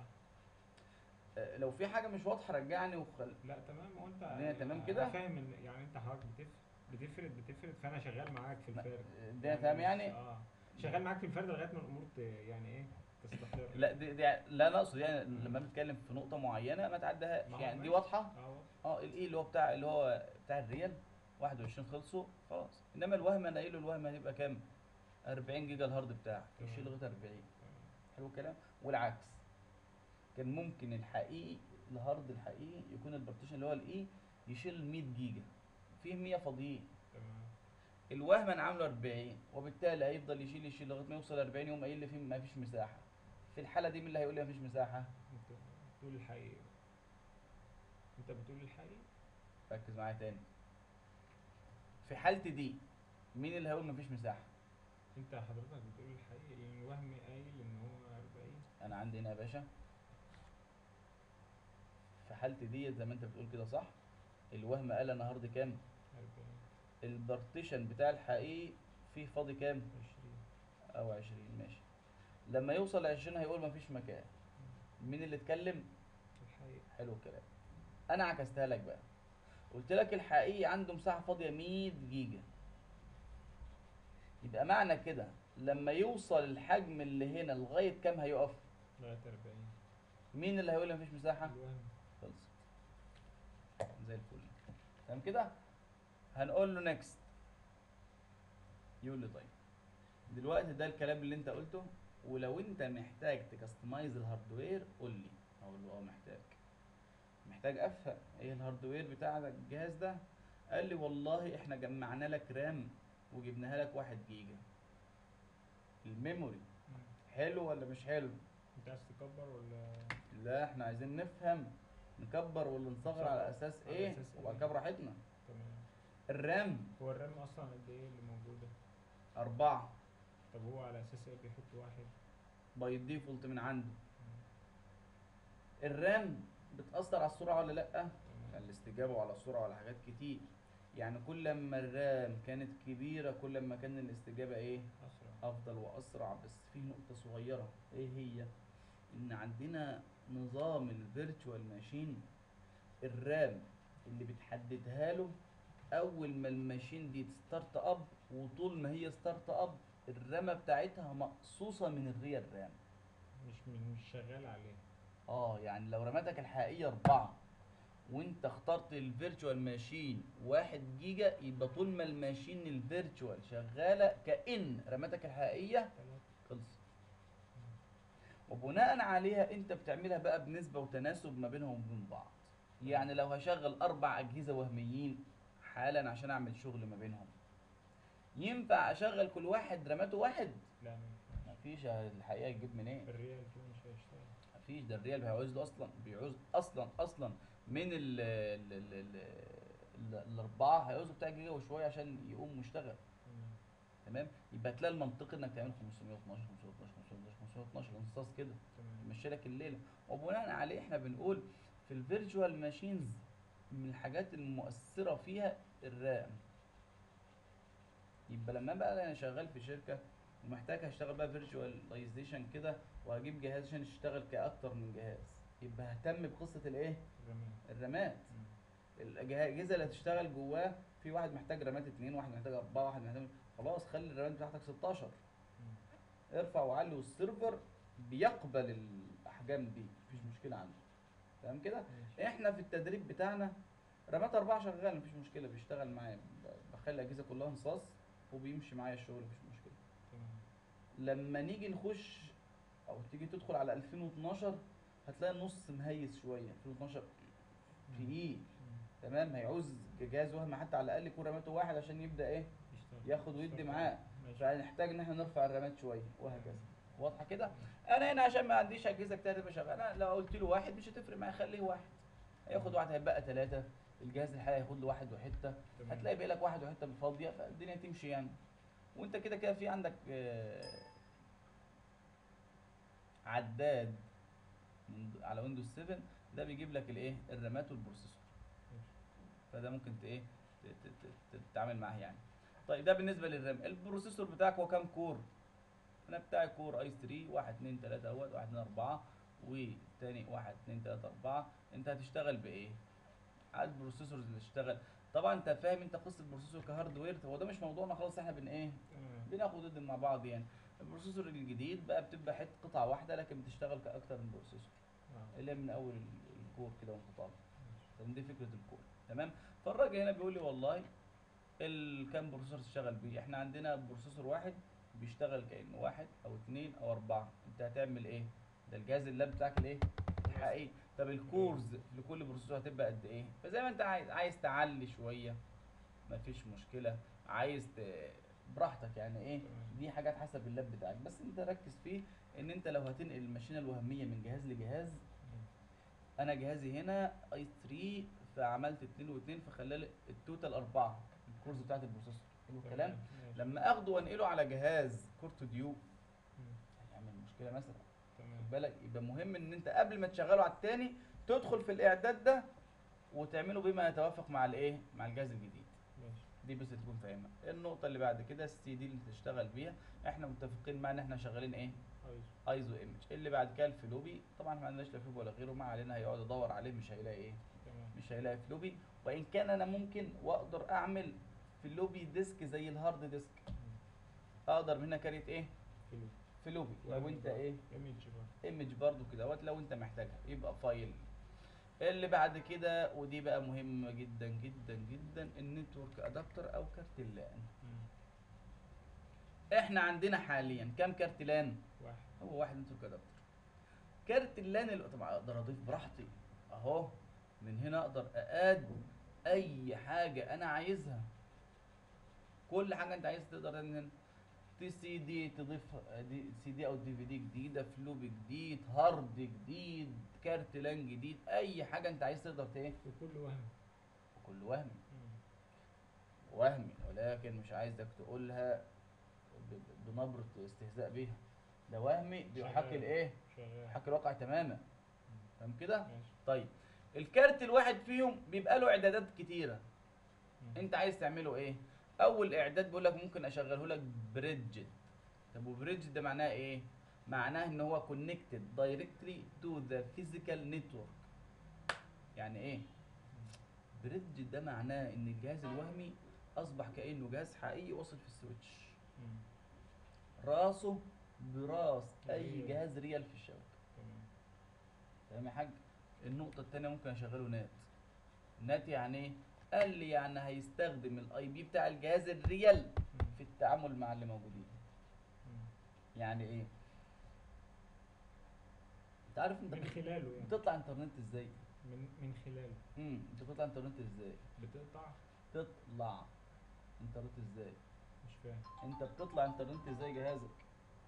آه، لو في حاجه مش واضحه رجعني وخل لا تمام هو انت الدنيا تمام أنا كده؟ فاهم ان يعني انت حضرتك بتفرد بتفرد بتفرد فانا شغال معاك في لا، الفرد الدنيا تمام يعني اه شغال معاك في الفرد لغايه ما الامور ت- يعني ايه تستقر لا دي, دي لا انا اقصد يعني لما بنتكلم في نقطه معينه ما تعديهاش ما هو يعني دي ماشي. واضحه اه اه الاي اللي هو بتاع اللي هو بتاع الريال 21 خلصوا خلاص انما الوهم انا قايل له الوهم هيبقى كام 40 جيجا الهارد بتاعك تمام. يشيل لغايه 40 تمام. حلو الكلام والعكس كان ممكن الحقيقي الهارد الحقيقي يكون البارتيشن اللي هو الاي يشيل 100 جيجا فيه 100 فاضيين تمام الوهم انا عامله 40 وبالتالي هيفضل يشيل يشيل لغايه ما يوصل 40 يوم قايل لي فيه ما فيش مساحه في الحاله دي مين اللي هيقول لي ما فيش مساحه انت بتقول الحقيقي انت بتقول الحقيقي ركز معايا تاني في حالتي دي مين اللي هيقول ما فيش مساحه انت حضرتك بتقول الحقيقي لان الوهم قايل ان هو 40 انا عندي هنا يا باشا في حالتي دي زي ما انت بتقول كده صح الوهم قال انا هارد كام 40 البارتيشن بتاع الحقيقي فيه فاضي كام 20 او عشرين ماشي لما يوصل لعشرين هيقول مفيش مكان مين اللي اتكلم الحقيقة حلو الكلام انا عكستها لك بقى قلت لك الحقيقي عنده مساحه فاضيه 100 جيجا يبقى معنى كده لما يوصل الحجم اللي هنا لغايه كام هيقف لغاية 40 مين اللي هيقول لي مفيش مساحه الوهم خلصت زي الفل تمام كده هنقول له نيكست يقول لي طيب دلوقتي ده الكلام اللي انت قلته ولو انت محتاج تكستمايز الهاردوير قول لي اقول له اه محتاج محتاج افهم ايه الهاردوير بتاع الجهاز ده قال لي والله احنا جمعنا لك رام وجبناها لك واحد جيجا الميموري حلو ولا مش حلو انت عايز تكبر ولا لا احنا عايزين نفهم نكبر ولا نصغر على اساس على ايه أساس إيه؟ وبعد كده براحتنا تمام الرام هو الرام اصلا قد ايه اللي موجودة أربعة طب هو على اساس ايه بيحط واحد باي ديفولت من عنده الرام بتأثر على السرعة ولا لأ؟ تمام على الاستجابة وعلى السرعة وعلى حاجات كتير يعني كل ما الرام كانت كبيرة كل ما كان الاستجابة ايه؟ اسرع أفضل وأسرع بس في نقطة صغيرة ايه هي؟ إن عندنا نظام الفيرتشوال ماشين الرام اللي بتحددها له أول ما الماشين دي تستارت أب وطول ما هي ستارت أب الرامة بتاعتها مقصوصة من الريال رام مش مش شغال عليه اه يعني لو رماتك الحقيقية أربعة وانت اخترت الفيرتشوال ماشين واحد جيجا يبقى طول ما الماشين الفيرتشوال شغالة كأن رماتك الحقيقية تلات خلص وبناء عليها انت بتعملها بقى بنسبة وتناسب ما بينهم وبين بعض يعني لو هشغل أربع أجهزة وهميين حالا عشان أعمل شغل ما بينهم ينفع أشغل كل واحد رماته واحد لا ما ينفعش مفيش الحقيقة يجيب منين الريال كده مش هيشتغل مفيش ده الريال بيعوز له اصلا بيعوز اصلا اصلا من ال ال ال ال ال الاربعه هيعوزوا بتاع جيجا وشويه عشان يقوم مشتغل تمام تمام يبقى تلاقي المنطقي انك تعمل 512 512 512 512 انصاص كده تمام يمشي لك الليله وبناء عليه احنا بنقول في الفيرتشوال ماشينز من الحاجات المؤثره فيها الرام يبقى لما بقى انا شغال في شركه ومحتاج هشتغل بقى فيرتشواليزيشن كده وهجيب جهاز عشان يشتغل كاكتر من جهاز يبقى اهتم بقصه الايه الرمال الرامات مم. الاجهزه اللي هتشتغل جواه في واحد محتاج رامات اتنين واحد محتاج اربعه واحد محتاج خلاص خلي الرامات بتاعتك 16 مم. ارفع وعلي والسيرفر بيقبل الاحجام دي مفيش مشكله عنده تمام كده ماشي احنا في التدريب بتاعنا رامات اربعه شغال مفيش مشكله بيشتغل معايا ب- بخلي الاجهزه كلها انصاص وبيمشي معايا الشغل مفيش مشكله تمام لما نيجي نخش او تيجي تدخل على 2012 هتلاقي النص مهيس شويه 2012 تقيل مم. تمام هيعوز جهاز وهم حتى على الاقل يكون راماته واحد عشان يبدا ايه يشتغل ياخد ويدي يشتغل. معاه ماشي فهنحتاج ان احنا نرفع الرامات شويه وهكذا واضحه كده انا هنا عشان ما عنديش اجهزه كتير تبقى شغاله لو قلت له واحد مش هتفرق معايا خليه واحد هياخد واحد هيبقى ثلاثه الجهاز الحقيقي هياخد له واحد وحته تمام. هتلاقي باقي لك واحد وحته فاضيه فالدنيا تمشي يعني وانت كده كده في عندك آه، عداد من ض- على ويندوز 7 ده بيجيب لك الايه الرامات والبروسيسور ماشي. فده ممكن ت ايه ت- ت- ت- تتعامل معاه يعني طيب ده بالنسبه للرام البروسيسور بتاعك هو كام كور انا بتاعي كور اي 3 1 2 3 اهوت 1 2 4 والتاني 1 2 3 4 انت هتشتغل بايه عدد البروسيسورز اللي تشتغل طبعا انت فاهم انت قصه البروسيسور كهاردوير هو ده مش موضوعنا خالص احنا بن ايه تمام بناخد ود مع بعض يعني البروسيسور الجديد بقى بتبقى حته قطعه واحده لكن بتشتغل كاكتر من بروسيسور آه. اللي هي من اول ال- الكور كده وانت طالع ماشي. طب دي فكره الكور تمام فالراجل هنا بيقول لي والله الكام بروسيسور تشتغل بيه احنا عندنا بروسيسور واحد بيشتغل كانه واحد او اتنين او اربعه انت هتعمل ايه ده الجهاز اللاب بتاعك الايه الحقيقي طب الكورز لكل بروسيسور هتبقى قد ايه فزي ما انت عايز عايز تعلي شويه مفيش مشكله عايز ت... براحتك يعني ايه تمام. دي حاجات حسب اللاب بتاعك بس انت ركز فيه ان انت لو هتنقل الماشينه الوهميه من جهاز لجهاز مم. انا جهازي هنا اي 3 فعملت 2 و2 فخلى التوتال اربعه الكورز بتاعت البروسيسور حلو الكلام ماشي. لما اخده وانقله على جهاز كورت ديو مم. هيعمل مشكله مثلا تمام خد بالك يبقى مهم ان انت قبل ما تشغله على التاني تدخل في الاعداد ده وتعمله بما يتوافق مع الايه مع الجهاز الجديد ماشي دي بس تكون فاهمها النقطه اللي بعد كده السي دي اللي تشتغل بيها احنا متفقين مع ان احنا شغالين ايه ايزو ايزو ايمج اللي بعد كده الفلوبي طبعا احنا ما عندناش لا فلوبي ولا غيره ما علينا هيقعد يدور عليه مش هيلاقي ايه تمام مش هيلاقي فلوبي وان كان انا ممكن واقدر اعمل فلوبي ديسك زي الهارد ديسك مم. اقدر من هنا كاريت ايه فلوس فلوبي لو وإيمج انت برضه. ايه ايمج برضه ايمج برضو كده وقت لو انت محتاجها يبقى فايل اللي بعد كده ودي بقى مهمة جدا جدا جدا النتورك ادابتر او كارت اللان مم. احنا عندنا حاليا كام كارت لان واحد هو واحد نتورك ادابتر كارت اللان اللي طبعا اقدر اضيف براحتي اهو من هنا اقدر ااد اي حاجة انا عايزها كل حاجة انت عايز تقدر ان هنا تي سي دي تضيف دي سي دي او دي في دي جديده فلوب جديد هارد جديد كارت لان جديد اي حاجه انت عايز تقدر ت- ايه وكل وهم كل وهمي مم. وهمي ولكن مش عايزك تقولها ب- ب- بنبره استهزاء بيها ده وهمي بيحاكي شغال. الايه شغال بيحاكي الواقع تماما فاهم كده ماشي طيب الكارت الواحد فيهم بيبقى له اعدادات كتيره مم. انت عايز تعمله ايه اول اعداد بيقول لك ممكن اشغله لك بريدج طب وبريدج ده معناه ايه معناه ان هو كونكتد دايركتلي تو ذا فيزيكال نتورك يعني ايه بريدج ده معناه ان الجهاز الوهمي اصبح كانه جهاز حقيقي وصل في السويتش مم. راسه براس اي ريال. جهاز ريال في الشبكه تمام فاهم يا حاج النقطة التانية ممكن اشغله نات نات يعني ايه؟ قال لي يعني هيستخدم الاي بي بتاع الجهاز الريال مم. في التعامل مع اللي موجودين مم. يعني ايه؟ انت عارف انت من بت- خلاله يعني بتطلع انترنت ازاي؟ من من خلاله امم انت بتطلع انترنت ازاي؟ بتقطع تطلع انترنت ازاي؟ مش فاهم انت بتطلع انترنت ازاي جهازك؟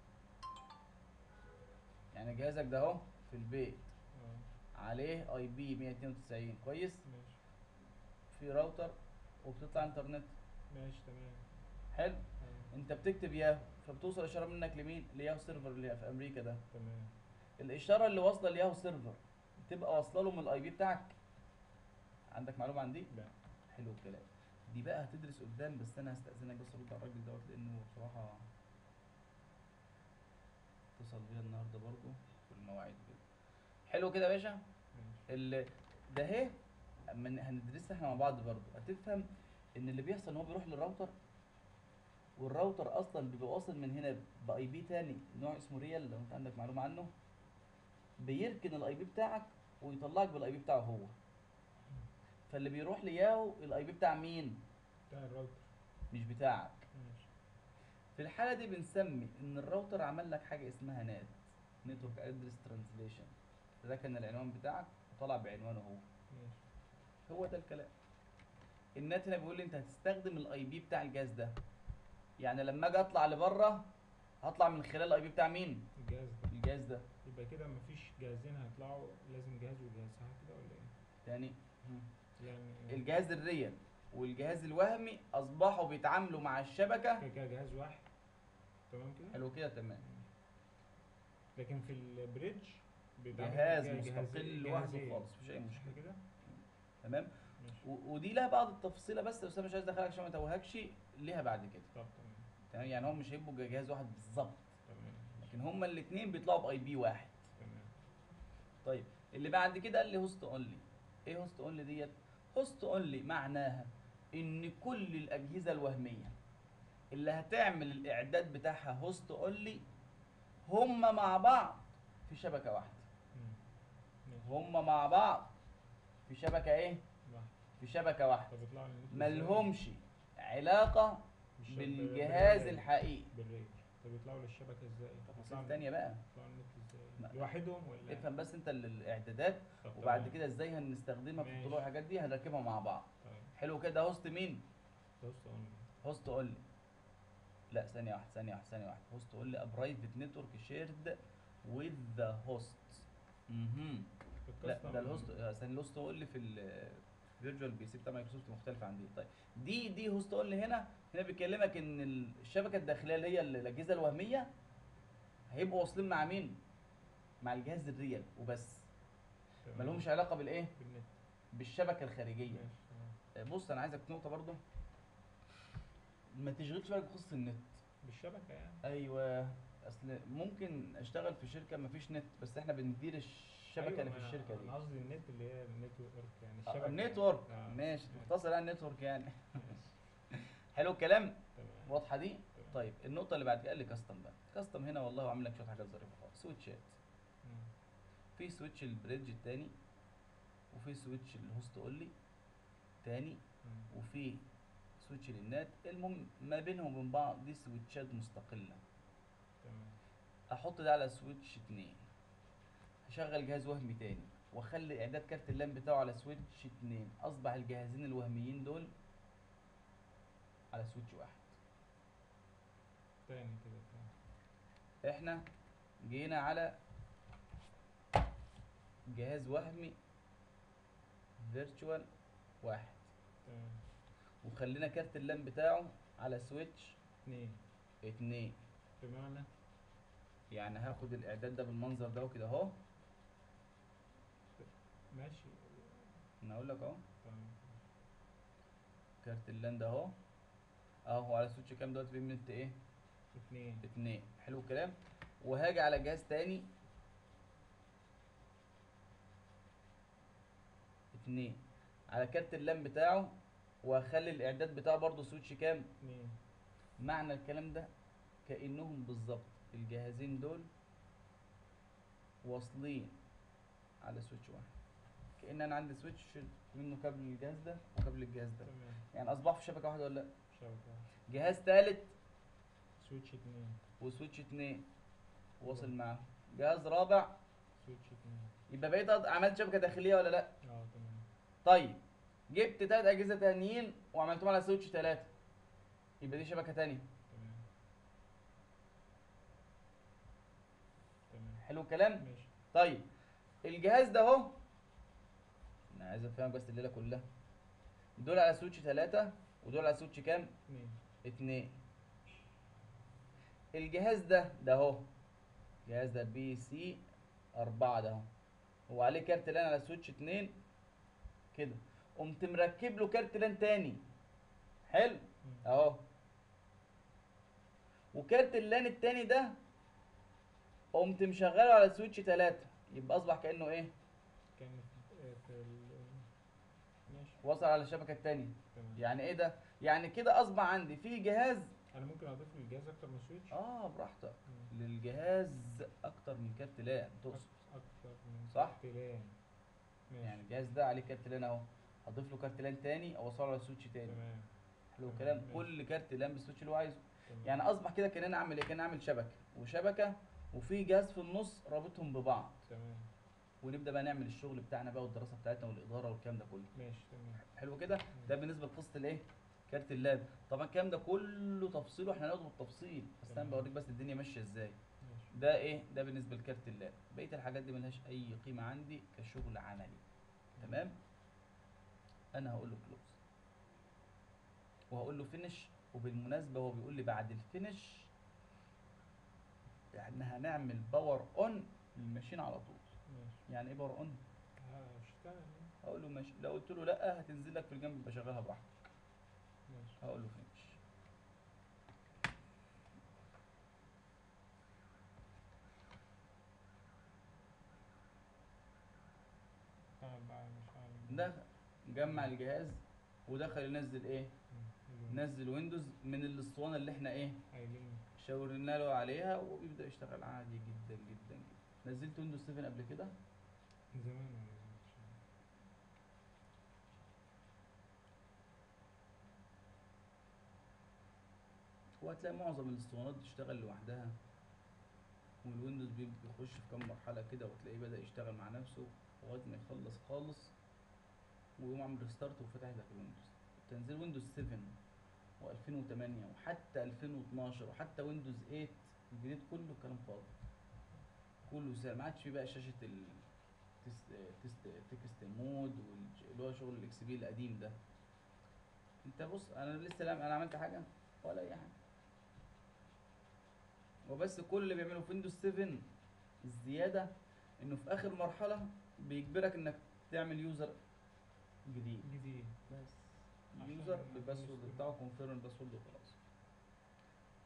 يعني جهازك ده اهو في البيت اه عليه اي بي 192 كويس؟ ماشي في راوتر وبتطلع انترنت ماشي تمام حلو آه. انت بتكتب ياهو فبتوصل اشاره منك لمين لياهو سيرفر اللي في امريكا ده تمام الاشاره اللي واصله لياهو سيرفر تبقى واصله له من الاي بي بتاعك عندك معلومه عن دي لا حلو الكلام دي بقى هتدرس قدام بس انا هستاذنك بس ارد على الراجل دوت لانه بصراحه اتصل بيا النهارده برضه في المواعيد كده حلو كده يا باشا ماشي ال- ده اهي من هندرسها احنا مع بعض برضه هتفهم ان اللي بيحصل ان هو بيروح للراوتر والراوتر اصلا بيبقى واصل من هنا باي بي تاني نوع اسمه ريال لو انت عندك معلومه عنه بيركن الاي بي بتاعك ويطلعك بالاي بي بتاعه هو فاللي بيروح لياهو الاي بي بتاع مين بتاع الراوتر مش بتاعك ماشي في الحاله دي بنسمي ان الراوتر عمل لك حاجه اسمها نات نتورك ادرس ترانسليشن ده كان العنوان بتاعك وطلع بعنوانه هو ماشي هو ده الكلام النت هنا بيقول لي انت هتستخدم الاي بي بتاع الجهاز ده يعني لما اجي اطلع لبره هطلع من خلال الاي بي بتاع مين الجهاز ده الجهاز ده يبقى كده مفيش جهازين هيطلعوا لازم جهاز وجهاز صح كده ولا ايه؟ تاني يعني الجهاز الريال والجهاز الوهمي اصبحوا بيتعاملوا مع الشبكه كده كده جهاز واحد تمام كده؟ حلو كده تمام لكن في البريدج بيتعمل جهاز جه- مستقل جهازين- لوحده جهازين. خالص مفيش اي صح مشكله كده؟ تمام ماشي و- ودي لها بعض التفصيله بس بس انا مش عايز ادخلك عشان ما توهكش ليها بعد كده طب تمام تمام يعني هم مش هيبقوا جهاز واحد بالظبط تمام لكن هما الاثنين بيطلعوا باي بي واحد تمام طيب اللي بعد كده قال لي هوست اونلي ايه هوست اونلي ديت هوست اونلي معناها ان كل الاجهزه الوهميه اللي هتعمل الاعداد بتاعها هوست اونلي هم مع بعض في شبكه واحده مم. ماشي هم مع بعض في شبكه ايه واحد. في شبكه واحده طب يطلعوا النت ازاي؟ ملهمش علاقه بالش- بالجهاز بالريل. الحقيقي بالريل طب يطلعوا للشبكه ازاي؟ تفاصيل يطلعوا- تانية بقى يطلعوا النت ازاي؟ ما- لوحدهم ولا افهم بس انت ال- الاعدادات طب وبعد تمام. كده ازاي هنستخدمها في ماشي. الطلوع الحاجات دي هنركبها مع بعض طيب حلو كده هوست مين ده وسط اونلي هوست اونلي لا ثانية واحدة ثانية واحدة ثانية واحدة هوست اونلي ا برايفت نتورك شيرد وذ ذا هوست اها لا الكاستم ده الهوست آه، ثانية الهوست اونلي في الفيرتشوال بي سي بتاع مايكروسوفت مختلف عن دي طيب دي دي هوست اونلي هنا هنا بيكلمك ان الشبكة الداخلية اللي هي الاجهزة الوهمية هيبقوا واصلين مع مين؟ مع الجهاز الريال وبس تمام. مالهمش علاقة بالايه؟ بالنت بالشبكة الخارجية ماشي تمام. بص انا عايزك نقطه برضو ما تشغلش بالك بقصه النت بالشبكه يعني ايوه اصل ممكن اشتغل في شركه ما فيش نت بس احنا بندير الشبكه أيوة، اللي في ما الشركه انا دي قصدي النت اللي هي النتورك يعني آه، الشبكه النتورك آه، ماشي ماشي. مختصر يعني النتورك يعني ماشي. حلو الكلام تمام واضحه دي تمام. طيب النقطه اللي بعد كده قال لي كاستم بقى كاستم هنا والله هو عامل لك شويه حاجات ظريفه خالص سويتشات مم. في سويتش البريدج التاني وفي سويتش الهوست اونلي تاني مم. وفي سويتش للنات المهم ما بينهم وبين بعض دي سويتشات مستقله تمام احط ده على سويتش اتنين هشغل جهاز وهمي تاني واخلي اعداد كارت اللام بتاعه على سويتش اتنين اصبح الجهازين الوهميين دول على سويتش واحد تاني كده تاني احنا جينا على جهاز وهمي فيرتشوال واحد تمام وخلينا كارت اللام بتاعه على سويتش اتنين اتنين بمعنى يعني هاخد الاعداد ده بالمنظر ده وكده اهو ماشي انا اقول لك اهو تمام كارت اللام ده اهو اهو على سويتش كام دلوقتي في منت ايه اتنين اتنين حلو الكلام وهاجي على جهاز تاني اتنين على كارت اللام بتاعه واخلي الاعداد بتاعه برضو سويتش كام اتنين معنى الكلام ده كانهم بالظبط الجهازين دول واصلين على سويتش واحد كان انا عندي سويتش منه كابل الجهاز ده وكابل الجهاز ده تمام يعني اصبحوا في شبكه واحده ولا لا شبكة جهاز تالت سويتش اتنين وسويتش اتنين واصل معاه جهاز رابع سويتش اتنين يبقى بقيت أض- عملت شبكه داخليه ولا لا اه تمام طيب جبت تلات اجهزه تانيين وعملتهم على سويتش تلاته يبقى دي شبكه تانية تمام تمام حلو الكلام ماشي طيب الجهاز ده اهو انا عايز افهم بس الليله كلها دول على سويتش تلاتة ودول على سويتش كام اتنين اتنين الجهاز ده ده اهو الجهاز ده بي سي أربعة ده اهو هو عليه كارت لان على سويتش اتنين كده قمت مركب له كارت لان تاني حلو مم. اهو وكارت اللان التاني ده قمت مشغله على سويتش تلاتة يبقى اصبح كانه ايه كان في في ال ماشي وصل على الشبكه التانية تمام يعني ايه ده يعني كده اصبح عندي في جهاز انا ممكن اضيف للجهاز اكتر من سويتش اه براحتك مم. للجهاز اكتر من كارت لان تقصد أك- اكتر من صح؟ تلان ماشي يعني الجهاز ده عليه كارت لان اهو هضيف له كارت لان تاني اوصله على سويتش تاني تمام حلو تمام، الكلام ماشي. كل كارت لان بالسويتش اللي هو عايزه تمام يعني اصبح كده كان انا اعمل ايه كان اعمل شبكه وشبكه وفي جهاز في النص رابطهم ببعض تمام ونبدا بقى نعمل الشغل بتاعنا بقى والدراسه بتاعتنا والاداره والكلام ده كله ماشي تمام حلو كده ده بالنسبه لقصه الايه كارت اللاب طبعا الكلام ده كله تفصيله احنا هناخده بالتفصيل بس انا تمام. بوريك بس الدنيا ماشيه ازاي ماشي ده ايه ده بالنسبه لكارت اللاب بقيه الحاجات دي ملهاش اي قيمه عندي كشغل عملي تمام انا هقول له كلوز وهقول له فينش وبالمناسبه هو بيقول لي بعد الفينش احنا هنعمل باور اون للماشين على طول ماشي يعني ايه باور اون هشتغل يعني. هقول له ماشي لو قلت له لا هتنزل لك في الجنب يبقى شغالها براحتك ماشي هقول له فينش اشتغل بقى مش عارف ده جمع الجهاز ودخل ينزل ايه مم. نزل ويندوز من الاسطوانه اللي احنا ايه قايلين شاورنا له عليها وبيبدا يشتغل عادي جدا جدا جدا نزلت ويندوز 7 قبل كده من زمان ما نزلتش. وهتلاقي معظم الاسطوانات بتشتغل لوحدها والويندوز بي- بيخش في كام مرحله كده وتلاقيه بدا يشتغل مع نفسه لغايه ما يخلص خالص ويقوم عامل ريستارت وفتح لك الويندوز تنزيل ويندوز 7 و2008 وحتى 2012 وحتى ويندوز 8 الجديد كله كلام فاضي كله سهل ما عادش فيه بقى شاشه ال تست تست تكست مود والج- اللي هو شغل الاكس بي القديم ده انت بص انا لسه لا انا عملت حاجه ولا اي حاجه وبس كل اللي بيعمله في ويندوز 7 الزياده انه في اخر مرحله بيجبرك انك تعمل يوزر جديد جديد بس عشان يوزر ما بالباسورد يكونش- بتاعه كونفيرم الباسورد وخلاص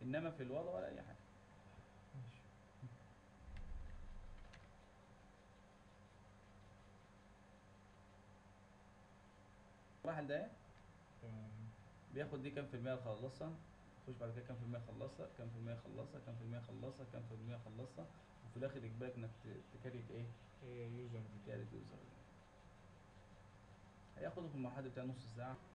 انما في الوضع ولا اي حاجه ماشي مراحل ده تمام بياخد دي كام في المية خلصها خش بعد كده كام في المية خلصها كام في المية خلصها كام في المية خلصها كام في المية خلصها وفي الاخر يجبرك انك ت- تكريت ايه هي يوزر كاريت يوزر هياخده في المرحلة بتاع نص ساعة